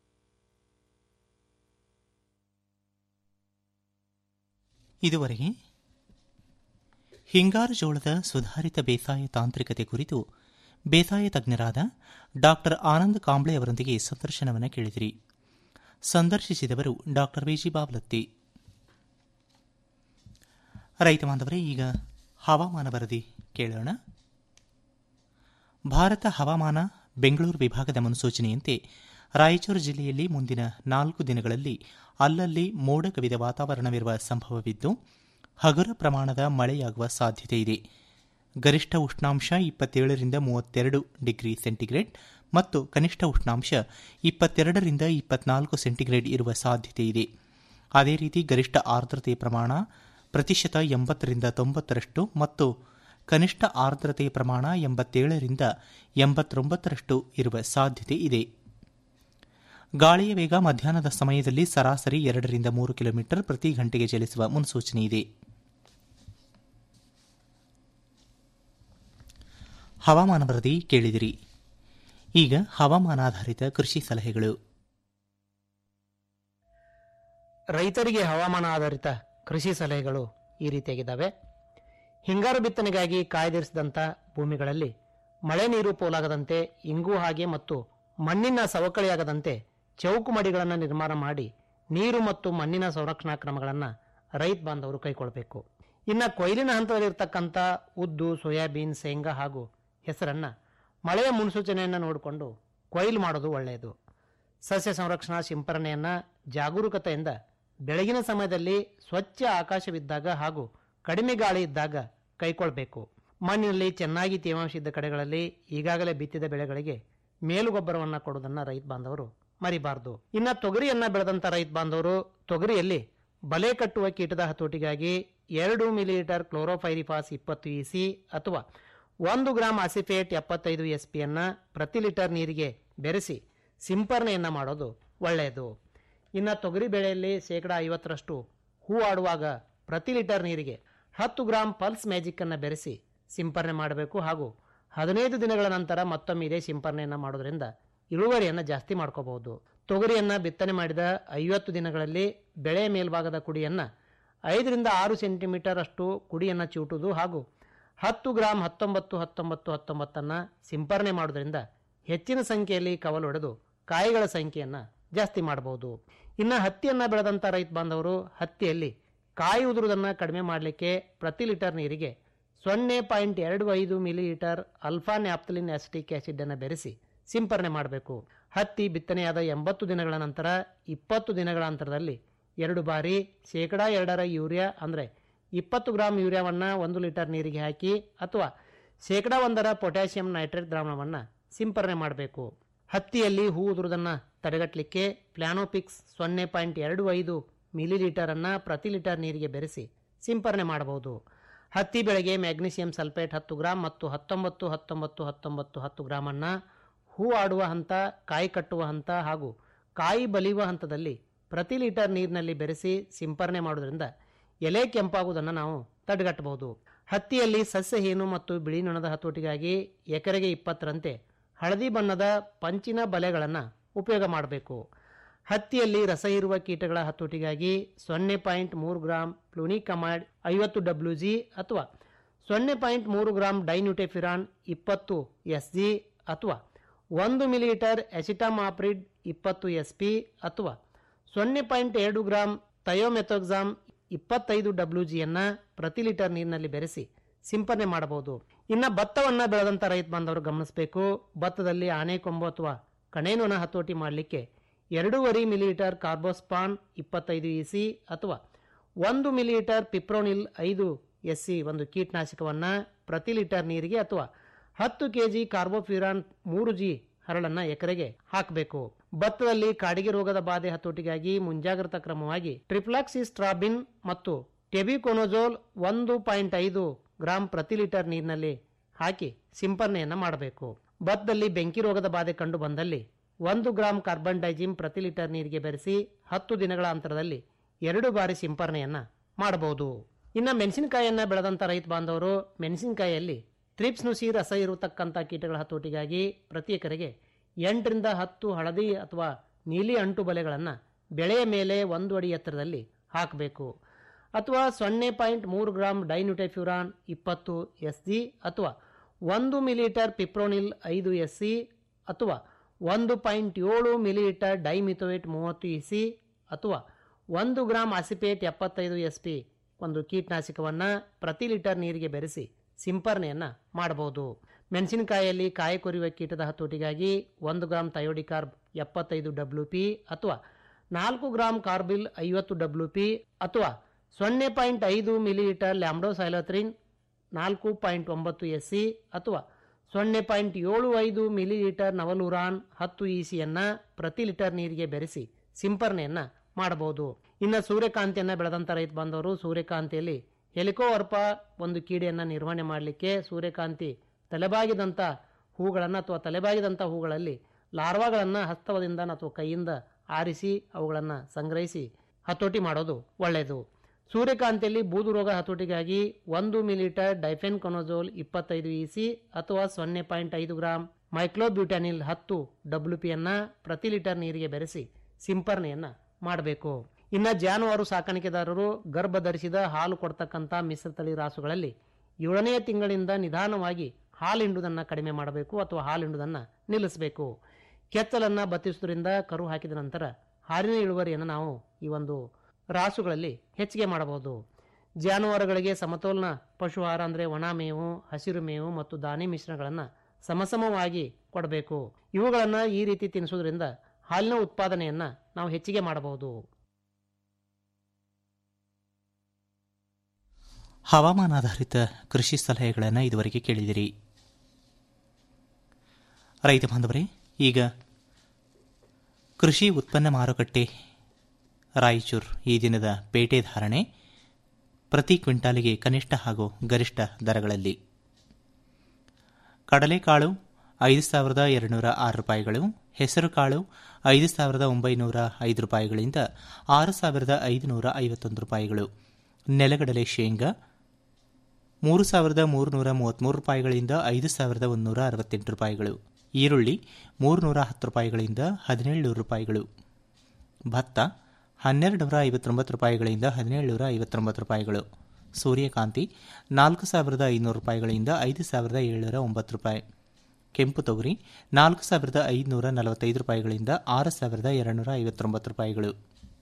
ಇದುವರೆಗೆ ಹಿಂಗಾರು ಜೋಳದ ಸುಧಾರಿತ ಬೇಸಾಯ ತಾಂತ್ರಿಕತೆ ಕುರಿತು ಬೇಸಾಯ ತಜ್ಞರಾದ ಡಾಕ್ಟರ್ ಆನಂದ್ ಕಾಂಬ್ಳೆ ಅವರೊಂದಿಗೆ ಸಂದರ್ಶನವನ್ನು ಕೇಳಿದಿರಿ ಸಂದರ್ಶಿಸಿದವರು ಡಾಕ್ಟರ್ ವಿಜಿ ಬಾಬ್ಲತ್ತಿ ರೈತ ಬಾಂಧವರೇ ಈಗ ಹವಾಮಾನ ವರದಿ ಕೇಳೋಣ ಭಾರತ ಹವಾಮಾನ ಬೆಂಗಳೂರು ವಿಭಾಗದ ಮುನ್ಸೂಚನೆಯಂತೆ ರಾಯಚೂರು ಜಿಲ್ಲೆಯಲ್ಲಿ ಮುಂದಿನ ನಾಲ್ಕು ದಿನಗಳಲ್ಲಿ ಅಲ್ಲಲ್ಲಿ ಮೋಡ ಕವಿದ ವಾತಾವರಣವಿರುವ ಸಂಭವವಿದ್ದು ಹಗುರ ಪ್ರಮಾಣದ ಮಳೆಯಾಗುವ ಸಾಧ್ಯತೆ ಇದೆ ಗರಿಷ್ಠ ಉಷ್ಣಾಂಶ ಇಪ್ಪತ್ತೇಳರಿಂದ ಮೂವತ್ತೆರಡು ಡಿಗ್ರಿ ಸೆಂಟಿಗ್ರೇಡ್ ಮತ್ತು ಕನಿಷ್ಠ ಉಷ್ಣಾಂಶ ಇಪ್ಪತ್ತೆರಡರಿಂದ ಇಪ್ಪತ್ನಾಲ್ಕು ಸೆಂಟಿಗ್ರೇಡ್ ಇರುವ ಸಾಧ್ಯತೆ ಇದೆ ಅದೇ ರೀತಿ ಗರಿಷ್ಠ ಆರ್ದ್ರತೆ ಪ್ರಮಾಣ ಪ್ರತಿಶತ ಎಂಬತ್ತರಿಂದ ತೊಂಬತ್ತರಷ್ಟು ಮತ್ತು ಕನಿಷ್ಠ ಆರ್ದ್ರತೆ ಪ್ರಮಾಣ ಎಂಬತ್ತೇಳರಿಂದ ಎಂಬತ್ತೊಂಬತ್ತರಷ್ಟು ಇರುವ ಸಾಧ್ಯತೆ ಇದೆ ಗಾಳಿಯ ವೇಗ ಮಧ್ಯಾಹ್ನದ ಸಮಯದಲ್ಲಿ ಸರಾಸರಿ ಎರಡರಿಂದ ಮೂರು ಕಿಲೋಮೀಟರ್ ಪ್ರತಿ ಗಂಟೆಗೆ ಚಲಿಸುವ ಮುನ್ಸೂಚನೆ ಇದೆ ಹವಾಮಾನ ವರದಿ ಕೇಳಿದಿರಿ ಈಗ ಹವಾಮಾನಾಧಾರಿತ ಕೃಷಿ ಸಲಹೆಗಳು ರೈತರಿಗೆ ಹವಾಮಾನ ಆಧಾರಿತ ಕೃಷಿ ಸಲಹೆಗಳು ಈ ರೀತಿಯಾಗಿದ್ದಾವೆ ಹಿಂಗಾರು ಬಿತ್ತನೆಗಾಗಿ ಕಾಯ್ದಿರಿಸಿದಂಥ ಭೂಮಿಗಳಲ್ಲಿ ಮಳೆ ನೀರು ಪೋಲಾಗದಂತೆ ಇಂಗು ಹಾಗೆ ಮತ್ತು ಮಣ್ಣಿನ ಸವಕಳಿಯಾಗದಂತೆ ಚೌಕು ಮಡಿಗಳನ್ನು ನಿರ್ಮಾಣ ಮಾಡಿ ನೀರು ಮತ್ತು ಮಣ್ಣಿನ ಸಂರಕ್ಷಣಾ ಕ್ರಮಗಳನ್ನು ರೈತ ಬಾಂಧವರು ಕೈಗೊಳ್ಳಬೇಕು ಇನ್ನು ಕೊಯ್ಲಿನ ಹಂತದಲ್ಲಿರ್ತಕ್ಕಂಥ ಉದ್ದು ಸೋಯಾಬೀನ್ ಶೇಂಗಾ ಹಾಗೂ ಹೆಸರನ್ನು ಮಳೆಯ ಮುನ್ಸೂಚನೆಯನ್ನು ನೋಡಿಕೊಂಡು ಕೊಯ್ಲು ಮಾಡೋದು ಒಳ್ಳೆಯದು ಸಸ್ಯ ಸಂರಕ್ಷಣಾ ಸಿಂಪರಣೆಯನ್ನು ಜಾಗರೂಕತೆಯಿಂದ ಬೆಳಗಿನ ಸಮಯದಲ್ಲಿ ಸ್ವಚ್ಛ ಆಕಾಶವಿದ್ದಾಗ ಹಾಗೂ ಕಡಿಮೆ ಗಾಳಿ ಇದ್ದಾಗ ಕೈಕೊಳ್ಬೇಕು ಮಣ್ಣಿನಲ್ಲಿ ಚೆನ್ನಾಗಿ ತೇವಾಂಶ ಇದ್ದ ಕಡೆಗಳಲ್ಲಿ ಈಗಾಗಲೇ ಬಿತ್ತಿದ ಬೆಳೆಗಳಿಗೆ ಮೇಲುಗೊಬ್ಬರವನ್ನು ಕೊಡುವುದನ್ನು ರೈತ ಬಾಂಧವರು ಮರಿಬಾರದು ಇನ್ನು ತೊಗರಿಯನ್ನ ಬೆಳೆದಂತ ರೈತ ಬಾಂಧವರು ತೊಗರಿಯಲ್ಲಿ ಬಲೆ ಕಟ್ಟುವ ಕೀಟದ ಹತೋಟಿಗಾಗಿ ಎರಡು ಮಿಲಿಲೀಟರ್ ಕ್ಲೋರೋಫೈರಿಫಾಸ್ ಇಪ್ಪತ್ತು ಇಸಿ ಅಥವಾ ಒಂದು ಗ್ರಾಂ ಅಸಿಫೇಟ್ ಎಪ್ಪತ್ತೈದು ಎಸ್ ಪಿಯನ್ನ ಪ್ರತಿ ಲೀಟರ್ ನೀರಿಗೆ ಬೆರೆಸಿ ಸಿಂಪರಣೆಯನ್ನ ಮಾಡೋದು ಒಳ್ಳೆಯದು ಇನ್ನು ತೊಗರಿ ಬೆಳೆಯಲ್ಲಿ ಶೇಕಡ ಐವತ್ತರಷ್ಟು ಹೂ ಆಡುವಾಗ ಪ್ರತಿ ಲೀಟರ್ ನೀರಿಗೆ ಹತ್ತು ಗ್ರಾಂ ಪಲ್ಸ್ ಮ್ಯಾಜಿಕ್ ಅನ್ನು ಬೆರೆಸಿ ಸಿಂಪರಣೆ ಮಾಡಬೇಕು ಹಾಗೂ ಹದಿನೈದು ದಿನಗಳ ನಂತರ ಮತ್ತೊಮ್ಮೆ ಇದೇ ಸಿಂಪರಣೆಯನ್ನು ಮಾಡೋದ್ರಿಂದ ಇಳುವರಿಯನ್ನು ಜಾಸ್ತಿ ಮಾಡ್ಕೋಬಹುದು ತೊಗರಿಯನ್ನು ಬಿತ್ತನೆ ಮಾಡಿದ ಐವತ್ತು ದಿನಗಳಲ್ಲಿ ಬೆಳೆ ಮೇಲ್ಭಾಗದ ಕುಡಿಯನ್ನು ಐದರಿಂದ ಆರು ಸೆಂಟಿಮೀಟರ್ ಅಷ್ಟು ಕುಡಿಯನ್ನು ಚಿವುಟುವುದು ಹಾಗೂ ಹತ್ತು ಗ್ರಾಂ ಹತ್ತೊಂಬತ್ತು ಹತ್ತೊಂಬತ್ತು ಹತ್ತೊಂಬತ್ತನ್ನು ಸಿಂಪರಣೆ ಮಾಡೋದ್ರಿಂದ ಹೆಚ್ಚಿನ ಸಂಖ್ಯೆಯಲ್ಲಿ ಕವಲು ಹೊಡೆದು ಕಾಯಿಗಳ ಸಂಖ್ಯೆಯನ್ನು ಜಾಸ್ತಿ ಮಾಡಬಹುದು ಇನ್ನು ಹತ್ತಿಯನ್ನು ಬೆಳೆದಂಥ ರೈತ ಬಾಂಧವರು ಹತ್ತಿಯಲ್ಲಿ ಕಾಯಿ ಉದುರುವುದನ್ನು ಕಡಿಮೆ ಮಾಡಲಿಕ್ಕೆ ಪ್ರತಿ ಲೀಟರ್ ನೀರಿಗೆ ಸೊನ್ನೆ ಪಾಯಿಂಟ್ ಎರಡು ಐದು millilitre alpha naphthalene acetic acid ಅನ್ನು ಬೆರೆಸಿ ಸಿಂಪರಣೆ ಮಾಡಬೇಕು ಹತ್ತಿ ಬಿತ್ತನೆಯಾದ ಎಂಬತ್ತು ದಿನಗಳ ನಂತರ ಇಪ್ಪತ್ತು ದಿನಗಳ ಅಂತರದಲ್ಲಿ ಎರಡು ಬಾರಿ ಶೇಕಡಾ ಎರಡರ ಯೂರಿಯಾ ಅಂದರೆ ಇಪ್ಪತ್ತು ಗ್ರಾಂ ಯೂರಿಯಾವನ್ನು ಒಂದು ಲೀಟರ್ ನೀರಿಗೆ ಹಾಕಿ ಅಥವಾ ಶೇಕಡಾ ಒಂದರ ಪೊಟ್ಯಾಷಿಯಂ ನೈಟ್ರೇಟ್ ದ್ರಾವಣವನ್ನು ಸಿಂಪರಣೆ ಮಾಡಬೇಕು ಹತ್ತಿಯಲ್ಲಿ ಹೂ ಉದುರುವುದನ್ನು ತಡೆಗಟ್ಟಲಿಕ್ಕೆ ಪ್ಲಾನೋಪಿಕ್ಸ್ ಸೊನ್ನೆ ಪಾಯಿಂಟ್ ಎರಡು ಐದು ಮಿಲಿ ಲೀಟರನ್ನು ಪ್ರತಿ ಲೀಟರ್ ನೀರಿಗೆ ಬೆರೆಸಿ ಸಿಂಪರಣೆ ಮಾಡಬಹುದು ಹತ್ತಿ ಬೆಳೆಗೆ ಮ್ಯಾಗ್ನೀಷಿಯಂ ಸಲ್ಫೇಟ್ ಹತ್ತು ಗ್ರಾಂ ಮತ್ತು ಹತ್ತೊಂಬತ್ತು ಹತ್ತೊಂಬತ್ತು ಹತ್ತೊಂಬತ್ತು ಹತ್ತು ಗ್ರಾಮನ್ನು ಹೂ ಆಡುವ ಹಂತ ಕಾಯಿ ಕಟ್ಟುವ ಹಂತ ಹಾಗೂ ಕಾಯಿ ಬಲಿಯುವ ಹಂತದಲ್ಲಿ ಪ್ರತಿ ಲೀಟರ್ ನೀರಿನಲ್ಲಿ ಬೆರೆಸಿ ಸಿಂಪರಣೆ ಮಾಡೋದ್ರಿಂದ ಎಲೆ ಕೆಂಪಾಗುವುದನ್ನು ನಾವು ತಡೆಗಟ್ಟಬಹುದು ಹತ್ತಿಯಲ್ಲಿ ಸಸ್ಯಹೀನು ಮತ್ತು ಬಿಳಿ ನೊಣದ ಹತೋಟಿಗಾಗಿ ಎಕರೆಗೆ ಇಪ್ಪತ್ತರಂತೆ ಹಳದಿ ಬಣ್ಣದ ಪಂಚಿನ ಬಲೆಗಳನ್ನು ಉಪಯೋಗ ಮಾಡಬೇಕು ಹತ್ತಿಯಲ್ಲಿ ರಸ ಇರುವ ಕೀಟಗಳ ಹತೋಟಿಗಾಗಿ ಸೊನ್ನೆ ಪಾಯಿಂಟ್ ಮೂರು ಗ್ರಾಂ ಪ್ಲೂನಿಕಮಾಡ್ ಐವತ್ತು ಡಬ್ಲ್ಯೂ ಜಿ ಅಥವಾ ಸೊನ್ನೆ ಪಾಯಿಂಟ್ ಮೂರು ಗ್ರಾಂ ಡೈನ್ಯೂಟೆಫಿರಾನ್ ಇಪ್ಪತ್ತು ಎಸ್ ಜಿ ಅಥವಾ ಒಂದು ಮಿಲಿಲೀಟರ್ ಎಸಿಟಾಮಾಪ್ರಿಡ್ ಇಪ್ಪತ್ತು ಎಸ್ ಪಿ ಅಥವಾ ಸೊನ್ನೆ ಪಾಯಿಂಟ್ ಎರಡು ಗ್ರಾಂ ಥಯೋಮೆಥೋಕ್ಸಾಮ್ ಇಪ್ಪತ್ತೈದು ಡಬ್ಲ್ಯೂ ಜಿಯನ್ನು ಪ್ರತಿ ಲೀಟರ್ ನೀರಿನಲ್ಲಿ ಬೆರೆಸಿ ಸಿಂಪರಣೆ ಮಾಡಬಹುದು ಇನ್ನು ಭತ್ತವನ್ನು ಬೆಳೆದಂಥ ರೈತ ಬಾಂಧವರು ಗಮನಿಸಬೇಕು ಭತ್ತದಲ್ಲಿ ಆನೆಕೊಂಬು ಅಥವಾ ಕಣೇನೊಣ ಹತೋಟಿ ಮಾಡಲಿಕ್ಕೆ ಎರಡೂವರೆ ಮಿಲಿಲೀಟರ್ ಕಾರ್ಬೋಸ್ಪಾನ್ ಇಪ್ಪತ್ತೈದು ಇ ಸಿ ಅಥವಾ ಒಂದು ಮಿಲಿಲೀಟರ್ ಪಿಪ್ರೋನಿಲ್ ಐದು ಎಸ್ ಸಿ ಒಂದು ಕೀಟನಾಶಕವನ್ನು ಪ್ರತಿ ಲೀಟರ್ ನೀರಿಗೆ ಅಥವಾ ಹತ್ತು ಕೆ ಜಿ ಕಾರ್ಬೋಫ್ಯೂರಾನ್ ಮೂರು ಜಿ ಹರಳನ್ನು ಎಕರೆಗೆ ಹಾಕಬೇಕು ಭತ್ತದಲ್ಲಿ ಕಾಡಿಗೆ ರೋಗದ ಬಾಧೆ ಹತೋಟಿಗಾಗಿ ಮುಂಜಾಗ್ರತಾ ಕ್ರಮವಾಗಿ ಟ್ರಿಪ್ಲಾಕ್ಸಿಸ್ಟ್ರಾಬಿನ್ ಮತ್ತು ಟೆಬಿಕೊನೋಜೋಲ್ ಒಂದು ಪಾಯಿಂಟ್ ಐದು ಗ್ರಾಂ ಪ್ರತಿ ಲೀಟರ್ ನೀರಿನಲ್ಲಿ ಹಾಕಿ ಸಿಂಪರಣೆಯನ್ನು ಮಾಡಬೇಕು ಭತ್ತದಲ್ಲಿ ಬೆಂಕಿ ರೋಗದ ಬಾಧೆ ಕಂಡು ಬಂದಲ್ಲಿ ಒಂದು ಗ್ರಾಂ ಕಾರ್ಬನ್ ಡೈಜಿಮ್ ಪ್ರತಿ ಲೀಟರ್ ನೀರಿಗೆ ಬೆರೆಸಿ ಹತ್ತು ದಿನಗಳ ಅಂತರದಲ್ಲಿ ಎರಡು ಬಾರಿ ಸಿಂಪರಣೆಯನ್ನ ಮಾಡಬಹುದು ಇನ್ನು ಮೆಣಸಿನಕಾಯಿಯನ್ನ ಬೆಳೆದಂತ ರೈತ ಬಾಂಧವರು ಮೆಣಸಿನಕಾಯಿಯಲ್ಲಿ ತ್ರಿಪ್ಸ್ ನುಸಿ ರಸ ಇರತಕ್ಕಂಥ ಕೀಟಗಳ ಹತೋಟಿಗಾಗಿ ಪ್ರತಿ ಎಕರೆಗೆ ಎಂಟರಿಂದ ಹತ್ತು ಹಳದಿ ಅಥವಾ ನೀಲಿ ಅಂಟು ಬಲೆಗಳನ್ನು ಬೆಳೆಯ ಮೇಲೆ ಒಂದು ಅಡಿ ಎತ್ತರದಲ್ಲಿ ಹಾಕಬೇಕು ಅಥವಾ ಸೊನ್ನೆ ಪಾಯಿಂಟ್ ಮೂರು ಗ್ರಾಂ ಡೈನ್ಯೂಟೈಫ್ಯೂರಾನ್ ಇಪ್ಪತ್ತು ಎಸ್ ಜಿ ಅಥವಾ ಒಂದು ಮಿಲಿಲೀಟರ್ ಪಿಪ್ರೋನಿಲ್ ಐದು ಎಸ್ ಸಿ ಅಥವಾ ಒಂದು ಪಾಯಿಂಟ್ ಏಳು ಮಿಲಿಲೀಟರ್ ಡೈಮಿಥೋಯೇಟ್ ಮೂವತ್ತು ಇ ಸಿ ಅಥವಾ ಒಂದು ಗ್ರಾಂ ಆಸಿಪೇಟ್ ಎಪ್ಪತ್ತೈದು ಎಸ್ ಪಿ ಒಂದು ಕೀಟನಾಶಕವನ್ನು ಪ್ರತಿ ಲೀಟರ್ ನೀರಿಗೆ ಬೆರೆಸಿ ಸಿಂಪರಣೆಯನ್ನು ಮಾಡಬಹುದು ಮೆಣಸಿನಕಾಯಿಯಲ್ಲಿ ಕಾಯಿ ಕೊರಿಯುವ ಕೀಟದ ಹತೋಟಿಗಾಗಿ ಒಂದು ಗ್ರಾಂ ಥಯೋಡಿಕಾರ್ಬ್ ಎಪ್ಪತ್ತೈದು ಡಬ್ಲ್ಯೂ ಪಿ ಅಥವಾ ನಾಲ್ಕು ಗ್ರಾಂ ಕಾರ್ಬಿಲ್ ಐವತ್ತು ಡಬ್ಲ್ಯೂ ಪಿ ಅಥವಾ ಸೊನ್ನೆ ಪಾಯಿಂಟ್ ಐದು ಮಿಲಿಲೀಟರ್ ಲ್ಯಾಮ್ಡೋಸೈಲತ್ರಿನ್ ನಾಲ್ಕು ಪಾಯಿಂಟ್ ಒಂಬತ್ತು ಎಸ್ ಸಿ ಅಥವಾ ಸೊನ್ನೆ ಪಾಯಿಂಟ್ ಏಳು ಐದು ಮಿಲಿಲೀಟರ್ ನವಲುರಾನ್ ಹತ್ತು ಇ ಸಿಯನ್ನು ಪ್ರತಿ ಲೀಟರ್ ನೀರಿಗೆ ಬೆರೆಸಿ ಸಿಂಪರಣೆಯನ್ನು ಮಾಡಬಹುದು ಇನ್ನು ಸೂರ್ಯಕಾಂತಿಯನ್ನು ಬೆಳೆದಂಥ ರೈತ ಬಾಂಧವರು ಸೂರ್ಯಕಾಂತಿಯಲ್ಲಿ ಹೆಲಿಕೋವರ್ಪ ಒಂದು ಕೀಡೆಯನ್ನು ನಿರ್ವಹಣೆ ಮಾಡಲಿಕ್ಕೆ ಸೂರ್ಯಕಾಂತಿ ತಲೆಬಾಗಿದಂಥ ಹೂಗಳನ್ನು ಅಥವಾ ತಲೆಬಾಗಿದಂಥ ಹೂಗಳಲ್ಲಿ ಲಾರ್ವಾಗಳನ್ನು ಹಸ್ತವದಿಂದ ಅಥವಾ ಕೈಯಿಂದ ಆರಿಸಿ ಅವುಗಳನ್ನು ಸಂಗ್ರಹಿಸಿ ಹತೋಟಿ ಮಾಡೋದು ಒಳ್ಳೆಯದು ಸೂರ್ಯಕಾಂತಿಯಲ್ಲಿ ಬೂದು ರೋಗ ಹತೋಟಿಗಾಗಿ ಒಂದು ಮಿಲಿಲೀಟರ್ ಡೈಫೆನ್ ಕೊನೋಜೋಲ್ ಇಪ್ಪತ್ತೈದು ಇ ಸಿ ಅಥವಾ ಸೊನ್ನೆ ಪಾಯಿಂಟ್ ಐದು ಗ್ರಾಂ ಮೈಕ್ಲೋಬ್ಯೂಟಾನಿಲ್ ಹತ್ತು ಡಬ್ಲ್ಯೂ ಪಿಯನ್ನು ಪ್ರತಿ ಲೀಟರ್ ನೀರಿಗೆ ಬೆರೆಸಿ ಸಿಂಪರಣೆಯನ್ನು ಮಾಡಬೇಕು ಇನ್ನು ಜಾನುವಾರು ಸಾಕಾಣಿಕೆದಾರರು ಗರ್ಭ ಧರಿಸಿದ ಹಾಲು ಕೊಡ್ತಕ್ಕಂಥ ಮಿಶ್ರತಳಿ ರಾಸುಗಳಲ್ಲಿ ಏಳನೆಯ ತಿಂಗಳಿಂದ ನಿಧಾನವಾಗಿ ಹಾಲು ಹಿಂಡುವುದನ್ನು ಕಡಿಮೆ ಮಾಡಬೇಕು ಅಥವಾ ಹಾಲು ಹಿಂಡುವುದನ್ನು ನಿಲ್ಲಿಸಬೇಕು ಕೆತ್ತಲನ್ನು ಬತ್ತಿಸುವುದರಿಂದ ಕರು ಹಾಕಿದ ನಂತರ ಹಾಲಿನ ಇಳುವರಿಯನ್ನು ನಾವು ಈ ಒಂದು ರಾಸುಗಳಲ್ಲಿ ಹೆಚ್ಚಿಗೆ ಮಾಡಬಹುದು ಜಾನುವಾರುಗಳಿಗೆ ಸಮತೋಲನ ಪಶು ಆಹಾರ ಅಂದರೆ ಒಣ ಮೇವು ಹಸಿರು ಮೇವು ಮತ್ತು ದಾನಿ ಮಿಶ್ರಣಗಳನ್ನು ಸಮಸಮವಾಗಿ ಕೊಡಬೇಕು ಇವುಗಳನ್ನು ಈ ರೀತಿ ತಿನ್ನಿಸೋದ್ರಿಂದ ಹಾಲಿನ ಉತ್ಪಾದನೆಯನ್ನು ನಾವು ಹೆಚ್ಚಿಗೆ ಮಾಡಬಹುದು ಹವಾಮಾನಾಧಾರಿತ ಕೃಷಿ ಸಲಹೆಗಳನ್ನು ಇದುವರೆಗೆ ಕೇಳಿದಿರಿ ರೈತ ಬಾಂಧವರೇ ಈಗ ಕೃಷಿ ಉತ್ಪನ್ನ ಮಾರುಕಟ್ಟೆ ರಾಯಚೂರು ಈ ದಿನದ ಪೇಟೆ ಧಾರಣೆ ಪ್ರತಿ ಕ್ವಿಂಟಾಲಿಗೆ ಕನಿಷ್ಠ ಹಾಗೂ ಗರಿಷ್ಠ ದರಗಳಲ್ಲಿ ಕಡಲೆಕಾಳು ಐದು ಸಾವಿರದ ಎರಡುನೂರ ಆರು ರೂಪಾಯಿಗಳು ಹೆಸರುಕಾಳು ಐದು ಸಾವಿರದ ಒಂಬೈನೂರ ಐದು ರೂಪಾಯಿಗಳಿಂದ ಆರು ಸಾವಿರದ ಐದುನೂರ ಐವತ್ತೊಂದು ರೂಪಾಯಿಗಳು ನೆಲಗಡಲೆ ಶೇಂಗಾ ಮೂರು ಸಾವಿರದ ಮೂರುನೂರ ಮೂವತ್ತ್ಮೂರು ರೂಪಾಯಿಗಳಿಂದ ಐದು ಸಾವಿರದ ಒಂದೂರ ಅರವತ್ತೆಂಟು ರೂಪಾಯಿಗಳು ಈರುಳ್ಳಿ ಮೂರುನೂರ ಹತ್ತು ರೂಪಾಯಿಗಳಿಂದ ಹದಿನೇಳುನೂರು ರೂಪಾಯಿಗಳು ಭತ್ತ ಹನ್ನೆರಡು ನೂರ ಐವತ್ತೊಂಬತ್ತು ರೂಪಾಯಿಗಳಿಂದ ಹದಿನೇಳುನೂರ ಐವತ್ತೊಂಬತ್ತು ರೂಪಾಯಿಗಳು ಸೂರ್ಯಕಾಂತಿ ನಾಲ್ಕು ಸಾವಿರದ ಐನೂರು ರೂಪಾಯಿಗಳಿಂದ ಐದು ಸಾವಿರದ ಏಳ್ನೂರ ಒಂಬತ್ತು ರೂಪಾಯಿ ಕೆಂಪು ತೊಗರಿ ನಾಲ್ಕು ಸಾವಿರದ ಐದುನೂರ ನಲವತ್ತೈದು ರೂಪಾಯಿಗಳಿಂದ ಆರು ಸಾವಿರದ ಎರಡುನೂರ ಐವತ್ತೊಂಬತ್ತು ರೂಪಾಯಿಗಳು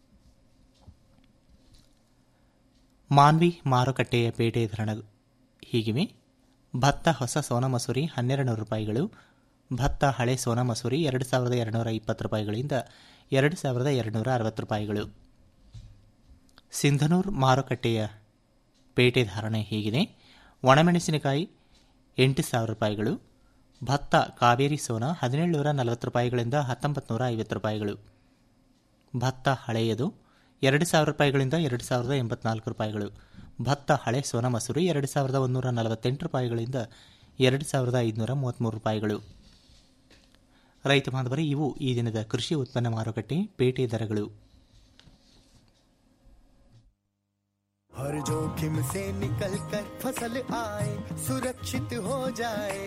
ಮಾನ್ವಿ ಮಾರುಕಟ್ಟೆಯ ಪೇಟೆ ಧರಣ ಹೀಗಿವೆ ಭತ್ತ ಹೊಸ ಸೋನಾ ಮಸೂರಿ ಹನ್ನೆರಡು ನೂರು ರೂಪಾಯಿಗಳು ಭತ್ತ ಹಳೆ ಸೋನಾ ಮಸೂರಿ ಎರಡು ಸಾವಿರದ ಎರಡುನೂರ ಇಪ್ಪತ್ತು ರೂಪಾಯಿಗಳಿಂದ ಎರಡು ಸಾವಿರದ ಎರಡುನೂರ ಅರವತ್ತು ರೂಪಾಯಿಗಳು ಸಿಂಧನೂರ್ ಮಾರುಕಟ್ಟೆಯ ಪೇಟೆ ಧಾರಣೆ ಹೀಗಿದೆ ಒಣಮೆಣಸಿನಕಾಯಿ ಎಂಟು ಸಾವಿರ ರೂಪಾಯಿಗಳು ಭತ್ತ ಕಾವೇರಿ ಸೋನಾ ಹದಿನೇಳುನೂರ ನಲವತ್ತು ರೂಪಾಯಿಗಳಿಂದ ಹತ್ತೊಂಬತ್ತು ನೂರ ಐವತ್ತು ರೂಪಾಯಿಗಳು ಭತ್ತ ಹಳೆಯದು ಎರಡು ಸಾವಿರ ರೂಪಾಯಿಗಳಿಂದ ಎರಡು ಸಾವಿರದ ಎಂಬತ್ನಾಲ್ಕು ರೂಪಾಯಿಗಳು ಭತ್ತ ಹಳೆ ಸೋನಾ ಮಸೂರಿ ಎರಡು ಸಾವಿರದ ಒಂದೂರ ನಲವತ್ತೆಂಟು ರೂಪಾಯಿಗಳಿಂದ ಎರಡು ಸಾವಿರದ ಐದುನೂರ ಮೂವತ್ತ್ಮೂರು ರೂಪಾಯಿಗಳು ರೈತ ಬಾಂಧವರೇ ಇವು ಈ ದಿನದ ಕೃಷಿ ಉತ್ಪನ್ನ ಮಾರುಕಟ್ಟೆ ಪೇಟೆ ದರಗಳು हर जोखिम से निकल कर फसल आए सुरक्षित हो जाए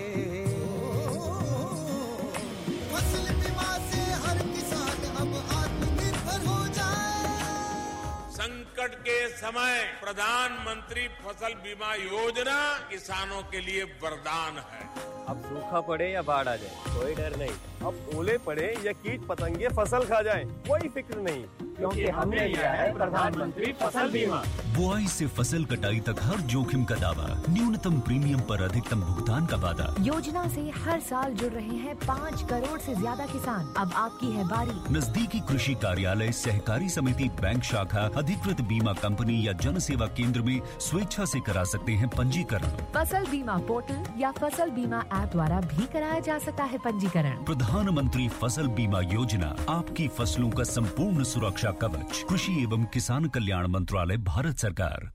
फसल बीमा से हर किसान अब आत्मनिर्भर हो जाए संकट के समय प्रधानमंत्री फसल बीमा योजना किसानों के लिए वरदान है अब सूखा पड़े या बाढ़ आ जाए कोई डर नहीं अब ओले पड़े या कीट पतंगे फसल खा जाए कोई फिक्र नहीं क्योंकि हमने लिया है प्रधानमंत्री फसल बीमा बुआई से फसल कटाई तक हर जोखिम का दावा न्यूनतम प्रीमियम पर अधिकतम भुगतान का वादा योजना से हर साल जुड़ रहे हैं पाँच करोड़ से ज्यादा किसान अब आपकी है बारी नजदीकी कृषि कार्यालय सहकारी समिति बैंक शाखा अधिकृत बीमा कंपनी या जन सेवा केंद्र में स्वेच्छा से करा सकते हैं पंजीकरण फसल बीमा पोर्टल या फसल बीमा ऐप द्वारा भी कराया जा सकता है पंजीकरण प्रधानमंत्री फसल बीमा योजना आपकी फसलों का संपूर्ण सुरक्षा कवच कृषि एवं किसान कल्याण मंत्रालय भारत सरकार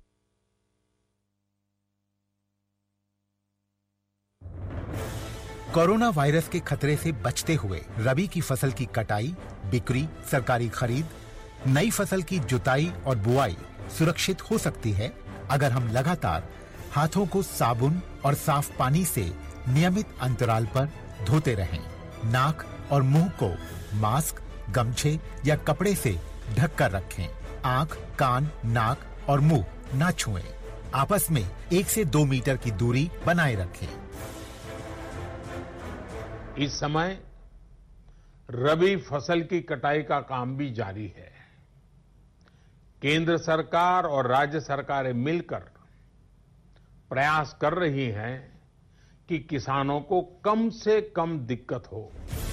कोरोना वायरस के खतरे से बचते हुए रबी की फसल की कटाई बिक्री सरकारी खरीद नई फसल की जुताई और बुआई सुरक्षित हो सकती है अगर हम लगातार हाथों को साबुन और साफ पानी से नियमित अंतराल पर धोते रहें नाक और मुंह को मास्क गमछे या कपड़े से ढक कर रखें आंख कान नाक और मुंह न छुएं आपस में एक से दो मीटर की दूरी बनाए रखें इस समय रबी फसल की कटाई का काम भी जारी है केंद्र सरकार और राज्य सरकारें मिलकर प्रयास कर रही हैं कि किसानों को कम से कम दिक्कत हो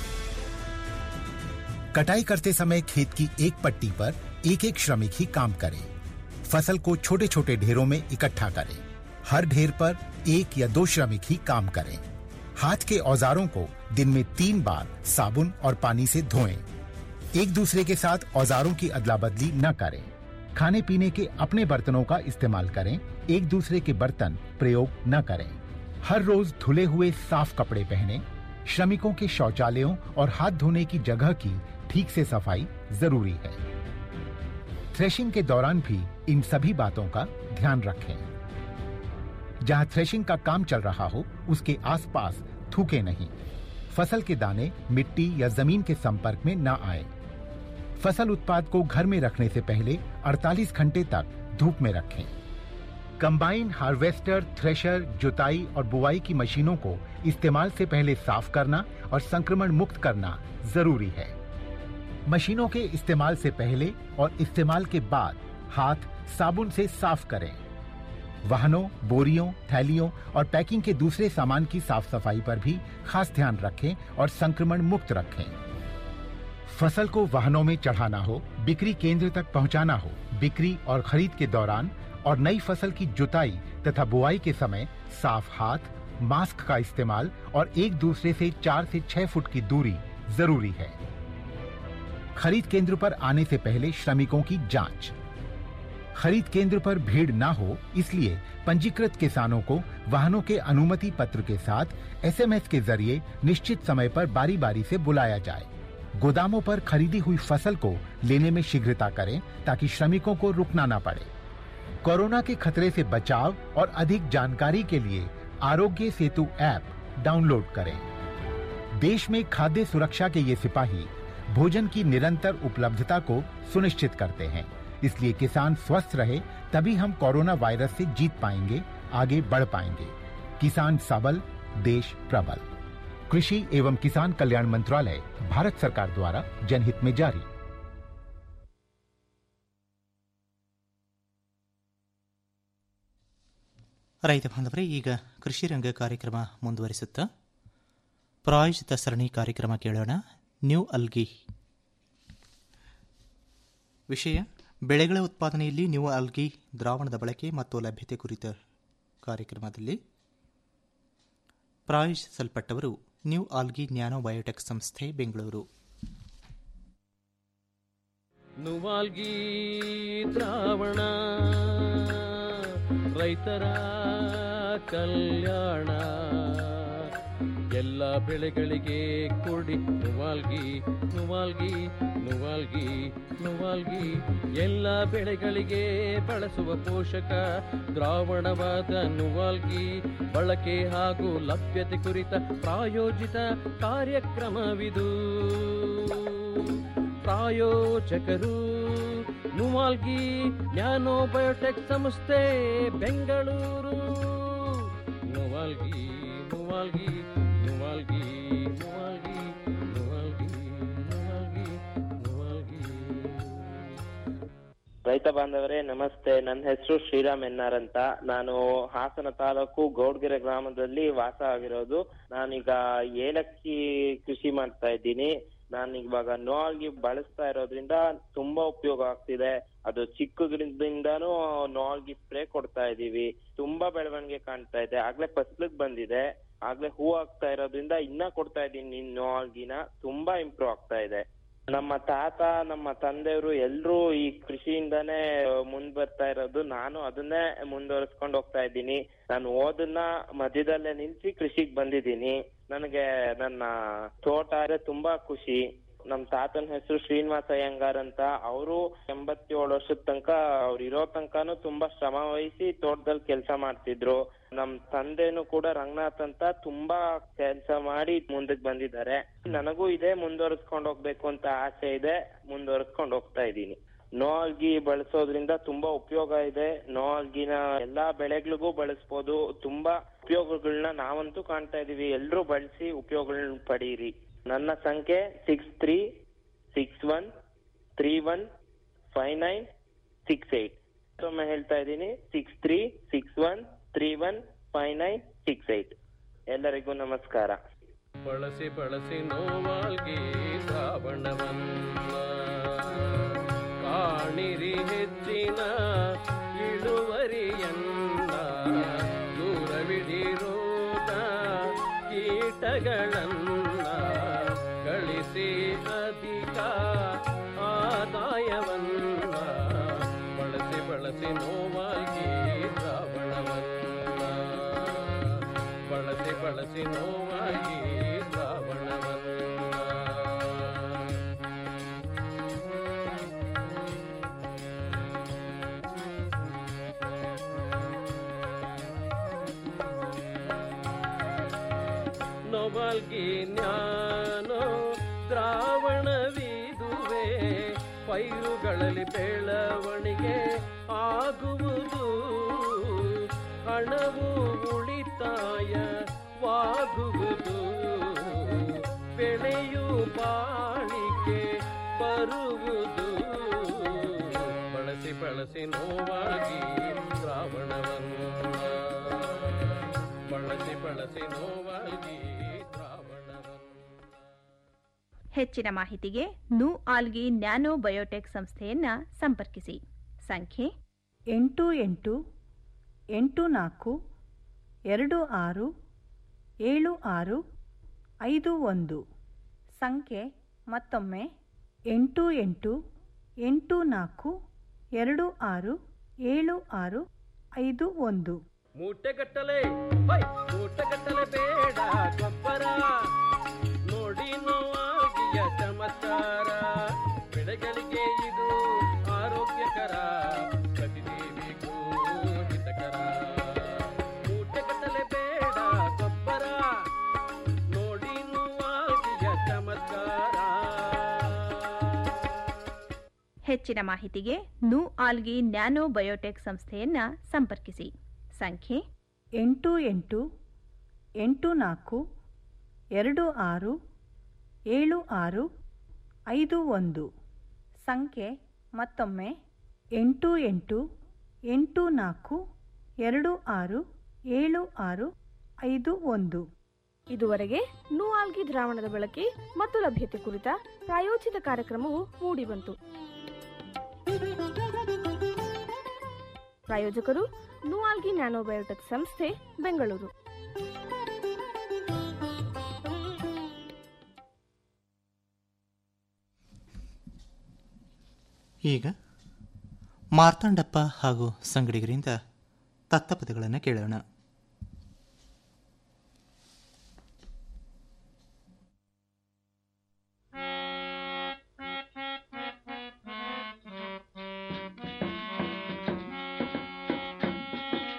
कटाई करते समय खेत की एक पट्टी पर एक एक श्रमिक ही काम करे फसल को छोटे छोटे ढेरों में इकट्ठा करें हर ढेर पर एक या दो श्रमिक ही काम करें हाथ के औजारों को दिन में तीन बार साबुन और पानी से धोएं एक दूसरे के साथ औजारों की अदला बदली न करें खाने पीने के अपने बर्तनों का इस्तेमाल करें एक दूसरे के बर्तन प्रयोग न करें हर रोज धुले हुए साफ कपड़े पहने श्रमिकों के शौचालयों और हाथ धोने की जगह की ठीक से सफाई जरूरी है थ्रेशिंग के दौरान भी इन सभी बातों का ध्यान रखें जहां थ्रेशिंग का काम चल रहा हो उसके आसपास थूके नहीं फसल के दाने मिट्टी या जमीन के संपर्क में न आए फसल उत्पाद को घर में रखने से पहले 48 घंटे तक धूप में रखें कंबाइन हार्वेस्टर थ्रेशर जुताई और बुआई की मशीनों को इस्तेमाल से पहले साफ करना और संक्रमण मुक्त करना जरूरी है मशीनों के इस्तेमाल से पहले और इस्तेमाल के बाद हाथ साबुन से साफ करें वाहनों बोरियों थैलियों और पैकिंग के दूसरे सामान की साफ सफाई पर भी खास ध्यान रखें और संक्रमण मुक्त रखें फसल को वाहनों में चढ़ाना हो बिक्री केंद्र तक पहुंचाना हो बिक्री और खरीद के दौरान और नई फसल की जुताई तथा बुआई के समय साफ हाथ मास्क का इस्तेमाल और एक दूसरे से चार से छह फुट की दूरी जरूरी है खरीद केंद्र पर आने से पहले श्रमिकों की जांच खरीद केंद्र पर भीड़ न हो इसलिए पंजीकृत किसानों को वाहनों के अनुमति पत्र के साथ एसएमएस के जरिए निश्चित समय पर बारी बारी से बुलाया जाए गोदामों पर खरीदी हुई फसल को लेने में शीघ्रता करें ताकि श्रमिकों को रुकना न पड़े कोरोना के खतरे से बचाव और अधिक जानकारी के लिए आरोग्य सेतु ऐप डाउनलोड करें देश में खाद्य सुरक्षा के ये सिपाही भोजन की निरंतर उपलब्धता को सुनिश्चित करते हैं इसलिए किसान स्वस्थ रहे तभी हम कोरोना वायरस से जीत पाएंगे आगे बढ़ पाएंगे किसान सबल देश प्रबल कृषि एवं किसान कल्याण मंत्रालय भारत सरकार द्वारा जनहित में जारी ರೈತ ಬಾಂಧವರೇ ಈಗ ಕೃಷಿ ರಂಗ ಕಾರ್ಯಕ್ರಮ ಮುಂದುವರಿಸುತ್ತಾ ಪ್ರಾಯೋಜಿತ ಸರಣಿ ಕಾರ್ಯಕ್ರಮ ಕೇಳೋಣ ನ್ಯೂ ಅಲ್ಗಿ ವಿಷಯ ಬೆಳೆಗಳ ಉತ್ಪಾದನೆಯಲ್ಲಿ ನ್ಯೂ ಅಲ್ಗಿ ದ್ರಾವಣದ ಬಳಕೆ ಮತ್ತು ಲಭ್ಯತೆ ಕುರಿತ ಕಾರ್ಯಕ್ರಮದಲ್ಲಿ ಪ್ರಾಯೋಜಿಸಲ್ಪಟ್ಟವರು ನ್ಯೂ ಆಲ್ಗಿ ನ್ಯಾನೋ ಬಯೋಟೆಕ್ ಸಂಸ್ಥೆ ಬೆಂಗಳೂರು ನುವಾಲ್ಗಿ ದ್ರಾವಣ ರೈತರ ಕಲ್ಯಾಣ ಎಲ್ಲ ಬೆಳೆಗಳಿಗೆ ಕೊಡಿ ನುವಾಲ್ಗಿ ನುವಾಲ್ಗಿ ನುವಾಲ್ಗಿ ನುವಾಲ್ಗಿ ಎಲ್ಲ ಬೆಳೆಗಳಿಗೆ ಬಳಸುವ ಪೋಷಕ ದ್ರಾವಣವಾದ ನುವಾಲ್ಗಿ ಬಳಕೆ ಹಾಗೂ ಲಭ್ಯತೆ ಕುರಿತ ಪ್ರಾಯೋಜಿತ ಕಾರ್ಯಕ್ರಮವಿದು ಪ್ರಾಯೋಜಕರು ನುವಾಲ್ಗಿ ನ್ಯಾನೋ ಬಯೋಟೆಕ್ ಸಂಸ್ಥೆ ಬೆಂಗಳೂರು ನುವಾಲ್ಗಿ ನುವಾಲ್ಗಿ ನುವಾಲ್ಗಿ ನುವಾಲ್ಗಿ ನುವಾಲ್ಗಿ ನುವಾಲ್ಗಿ ನುವಾಲ್ಗಿ ರೈತ ಬಾಂಧವರೇ ನಮಸ್ತೆ ನನ್ನ ಹೆಸರು ಶ್ರೀರಾಮ್ ಎನ್ನಾರ್ ಅಂತ ನಾನು ಹಾಸನ ತಾಲೂಕು ಗೌಡ್ಗೆರೆ ಗ್ರಾಮದಲ್ಲಿ ವಾಸ ಆಗಿರೋದು ನಾನೀಗ ಏಲಕ್ಕಿ ಕೃಷಿ ಮಾಡ್ತಾ ಇದ್ದೀನಿ ನಾನು ಇವಾಗ ನೋಲ್ಗಿ ಬಳಸ್ತಾ ಇರೋದ್ರಿಂದ ತುಂಬಾ ಉಪಯೋಗ ಆಗ್ತಿದೆ ಅದು ಚಿಕ್ಕದ್ರಿಂದಾನು ನೋಲ್ಗಿ ಸ್ಪ್ರೇ ಕೊಡ್ತಾ ಇದೀವಿ ತುಂಬಾ ಬೆಳವಣಿಗೆ ಕಾಣ್ತಾ ಇದೆ ಆಗ್ಲೇ ಫಸ್ಲಿಗ್ ಬಂದಿದೆ ಆಗ್ಲೇ ಹೂ ಆಗ್ತಾ ಇರೋದ್ರಿಂದ ಇನ್ನ ಕೊಡ್ತಾ ಇದೀನಿ ನೋಲ್ಗಿನ ತುಂಬಾ ಇಂಪ್ರೂವ್ ಆಗ್ತಾ ಇದೆ ನಮ್ಮ ತಾತ ನಮ್ಮ ತಂದೆಯವರು ಎಲ್ರೂ ಈ ಕೃಷಿಯಿಂದಾನೇ ಮುಂದ್ ಬರ್ತಾ ಇರೋದು ನಾನು ಅದನ್ನೇ ಮುಂದುವರಿಸ್ಕೊಂಡು ಹೋಗ್ತಾ ಇದ್ದೀನಿ ನಾನು ಓದನ್ನ ಮಧ್ಯದಲ್ಲೇ ನಿಲ್ಸಿ ಕೃಷಿಗ್ ಬಂದಿದ್ದೀನಿ ನನಗೆ ನನ್ನ ತೋಟ ಅಂದ್ರೆ ತುಂಬಾ ಖುಷಿ ನಮ್ ತಾತನ ಹೆಸರು ಶ್ರೀನಿವಾಸ ಅಯ್ಯಂಗಾರ್ ಅಂತ ಅವರು ಎಂಬತ್ತೇಳು ವರ್ಷದ ತನಕ ಅವ್ರು ಇರೋ ತನಕನು ತುಂಬಾ ಶ್ರಮ ವಹಿಸಿ ತೋಟದಲ್ಲಿ ಕೆಲಸ ಮಾಡ್ತಿದ್ರು ನಮ್ ತಂದೆನು ಕೂಡ ರಂಗನಾಥ್ ಅಂತ ತುಂಬಾ ಕೆಲಸ ಮಾಡಿ ಮುಂದಕ್ಕೆ ಬಂದಿದ್ದಾರೆ ನನಗೂ ಇದೆ ಮುಂದುವರಿಸ್ಕೊಂಡು ಹೋಗ್ಬೇಕು ಅಂತ ಆಸೆ ಇದೆ ಮುಂದುವರಿಸ್ಕೊಂಡು ಹೋಗ್ತಾ ಇದ್ದೀನಿ ನೋಲ್ಗಿ ಬಳಸೋದ್ರಿಂದ ತುಂಬಾ ಉಪಯೋಗ ಇದೆ ನೋಲ್ಗಿನ ಎಲ್ಲಾ ಬೆಳೆಗಳಿಗೂ ಬಳಸ್ಬೋದು ತುಂಬಾ ಉಪಯೋಗಗಳನ್ನ ನಾವಂತೂ ಕಾಣ್ತಾ ಇದೀವಿ ಎಲ್ರೂ ಬಳಸಿ ಉಪಯೋಗಗಳನ್ನ ಪಡೀರಿ ನನ್ನ ಸಂಖ್ಯೆ six three six one three one five nine six eight ಮತ್ತೊಮ್ಮೆ ಹೇಳ್ತಾ ಇದ್ದೀನಿ six three six one three one five nine six eight ಎಲ್ಲರಿಗೂ ನಮಸ್ಕಾರ ಬಳಸಿ ಬಳಸಿ ನೋವಾಲ್ಗಿ ಶ್ರಾವಣವನ್ನ ಕಾಣಿರಿ ಹೆಚ್ಚಿನ ಇಳುವರಿಯನ್ನ ದೂರವಿಡಿರೋದ ಕೀಟಗಳನ್ನ ಗಳಿಸಿ ಅಧಿಕ ಆದಾಯವನ್ನ ಬಳಸಿ ಬಳಸಿ ನೋವಾಗಿ ಶ್ರಾವಣವನ್ನ ಬಳಸಿ ಬಳಸಿ ನೋವಾಗಿ ಶ್ರಾವಣವನ್ನ ನೊಬಲ್ಗಿ ಜ್ಞಾನೋ ದ್ರಾವಣವಿದುವೆ ಪೈರುಗಳಲ್ಲಿ ಬೆಳವಣಿಗೆ ಆಗುವುದು ಹಣವು ಉಳಿತಾಯವಾಗುವುದು ಬೆಳೆಯು ಬಾಳಿಕೆ ಬರುವುದು ಬಳಸಿ ಬಳಸಿ ನೋವಾಗಿ ಶ್ರಾವಣವನ್ನು ಬಳಸಿ ಬಳಸಿ ನೋವಾಗಿ ಹೆಚ್ಚಿನ ಮಾಹಿತಿಗೆ ನು ಆಲ್ಗಿ ನ್ಯಾನೋ ಬಯೋಟೆಕ್ ಸಂಸ್ಥೆಯನ್ನ ಸಂಪರ್ಕಿಸಿ ಸಂಖ್ಯೆ ಎಂಟು ಎಂಟು ಎಂಟು ನಾಲ್ಕು ಎರಡು ಆರು ಏಳು ಆರು ಐದು ಒಂದು ಸಂಖ್ಯೆ ಮತ್ತೊಮ್ಮೆ ಎಂಟು ಎಂಟು ಎಂಟು ನಾಲ್ಕು ಎರಡು ಆರು ಏಳು ಆರು ಐದು ಒಂದು ಮೂಟೆಗಟ್ಟಲೆ ಹೈ ಮೂಟೆಗಟ್ಟಲೆ ಬೇಡ ಗೊಬ್ಬರ ನೋಡಿ ನೋವಾಗಿಯ ಚಮತ್ಕಾರ ಬೆಳೆಗಳಿಗೆ ಇದು ಆರೋಗ್ಯಕರ ಪ್ರತಿದೇವಿಗೂ ಹಿತಕರ ಮೂಟೆಗಟ್ಟಲೆ ಬೇಡ ಗೊಬ್ಬರ ನೋಡಿ ನೋವಾಗಿಯ ಚಮತ್ಕಾರ ಹೆಚ್ಚಿನ ಮಾಹಿತಿಗೆ ನು ಆಲ್ಗಿ ನ್ಯಾನೋ ಬಯೋಟೆಕ್ ಸಂಸ್ಥೆಯನ್ನ ಸಂಪರ್ಕಿಸಿ ಸಂಖ್ಯೆ ಎಂಟು ಎಂಟು ಎಂಟು ನಾಲ್ಕು ಎರಡು ಆರು ಏಳು ಆರು ಐದು ಒಂದು ಸಂಖ್ಯೆ ಮತ್ತೊಮ್ಮೆ ಎಂಟು ಎಂಟು ಎಂಟು ನಾಲ್ಕು ಎರಡು ಆರು ಏಳು ಆರು ಐದು ಒಂದು ಇದುವರೆಗೆ ನೂಆಲ್ಗಿ ದ್ರಾವಣದ ಬಳಕೆ ಮತ್ತು ಲಭ್ಯತೆ ಕುರಿತ ಪ್ರಾಯೋಜಿತ ಕಾರ್ಯಕ್ರಮವು ಮೂಡಿಬಂತು ಪ್ರಾಯೋಜಕರು ನೂಆಲ್ಗಿ ನ್ಯಾನೋಬಯೋಟೆಕ್ ಸಂಸ್ಥೆ ಬೆಂಗಳೂರು ಈಗ ಮಾರ್ತಾಂಡಪ್ಪ ಹಾಗೂ ಸಂಗಡಿಗರಿಂದ ತತ್ತಪದಗಳನ್ನು ಕೇಳೋಣ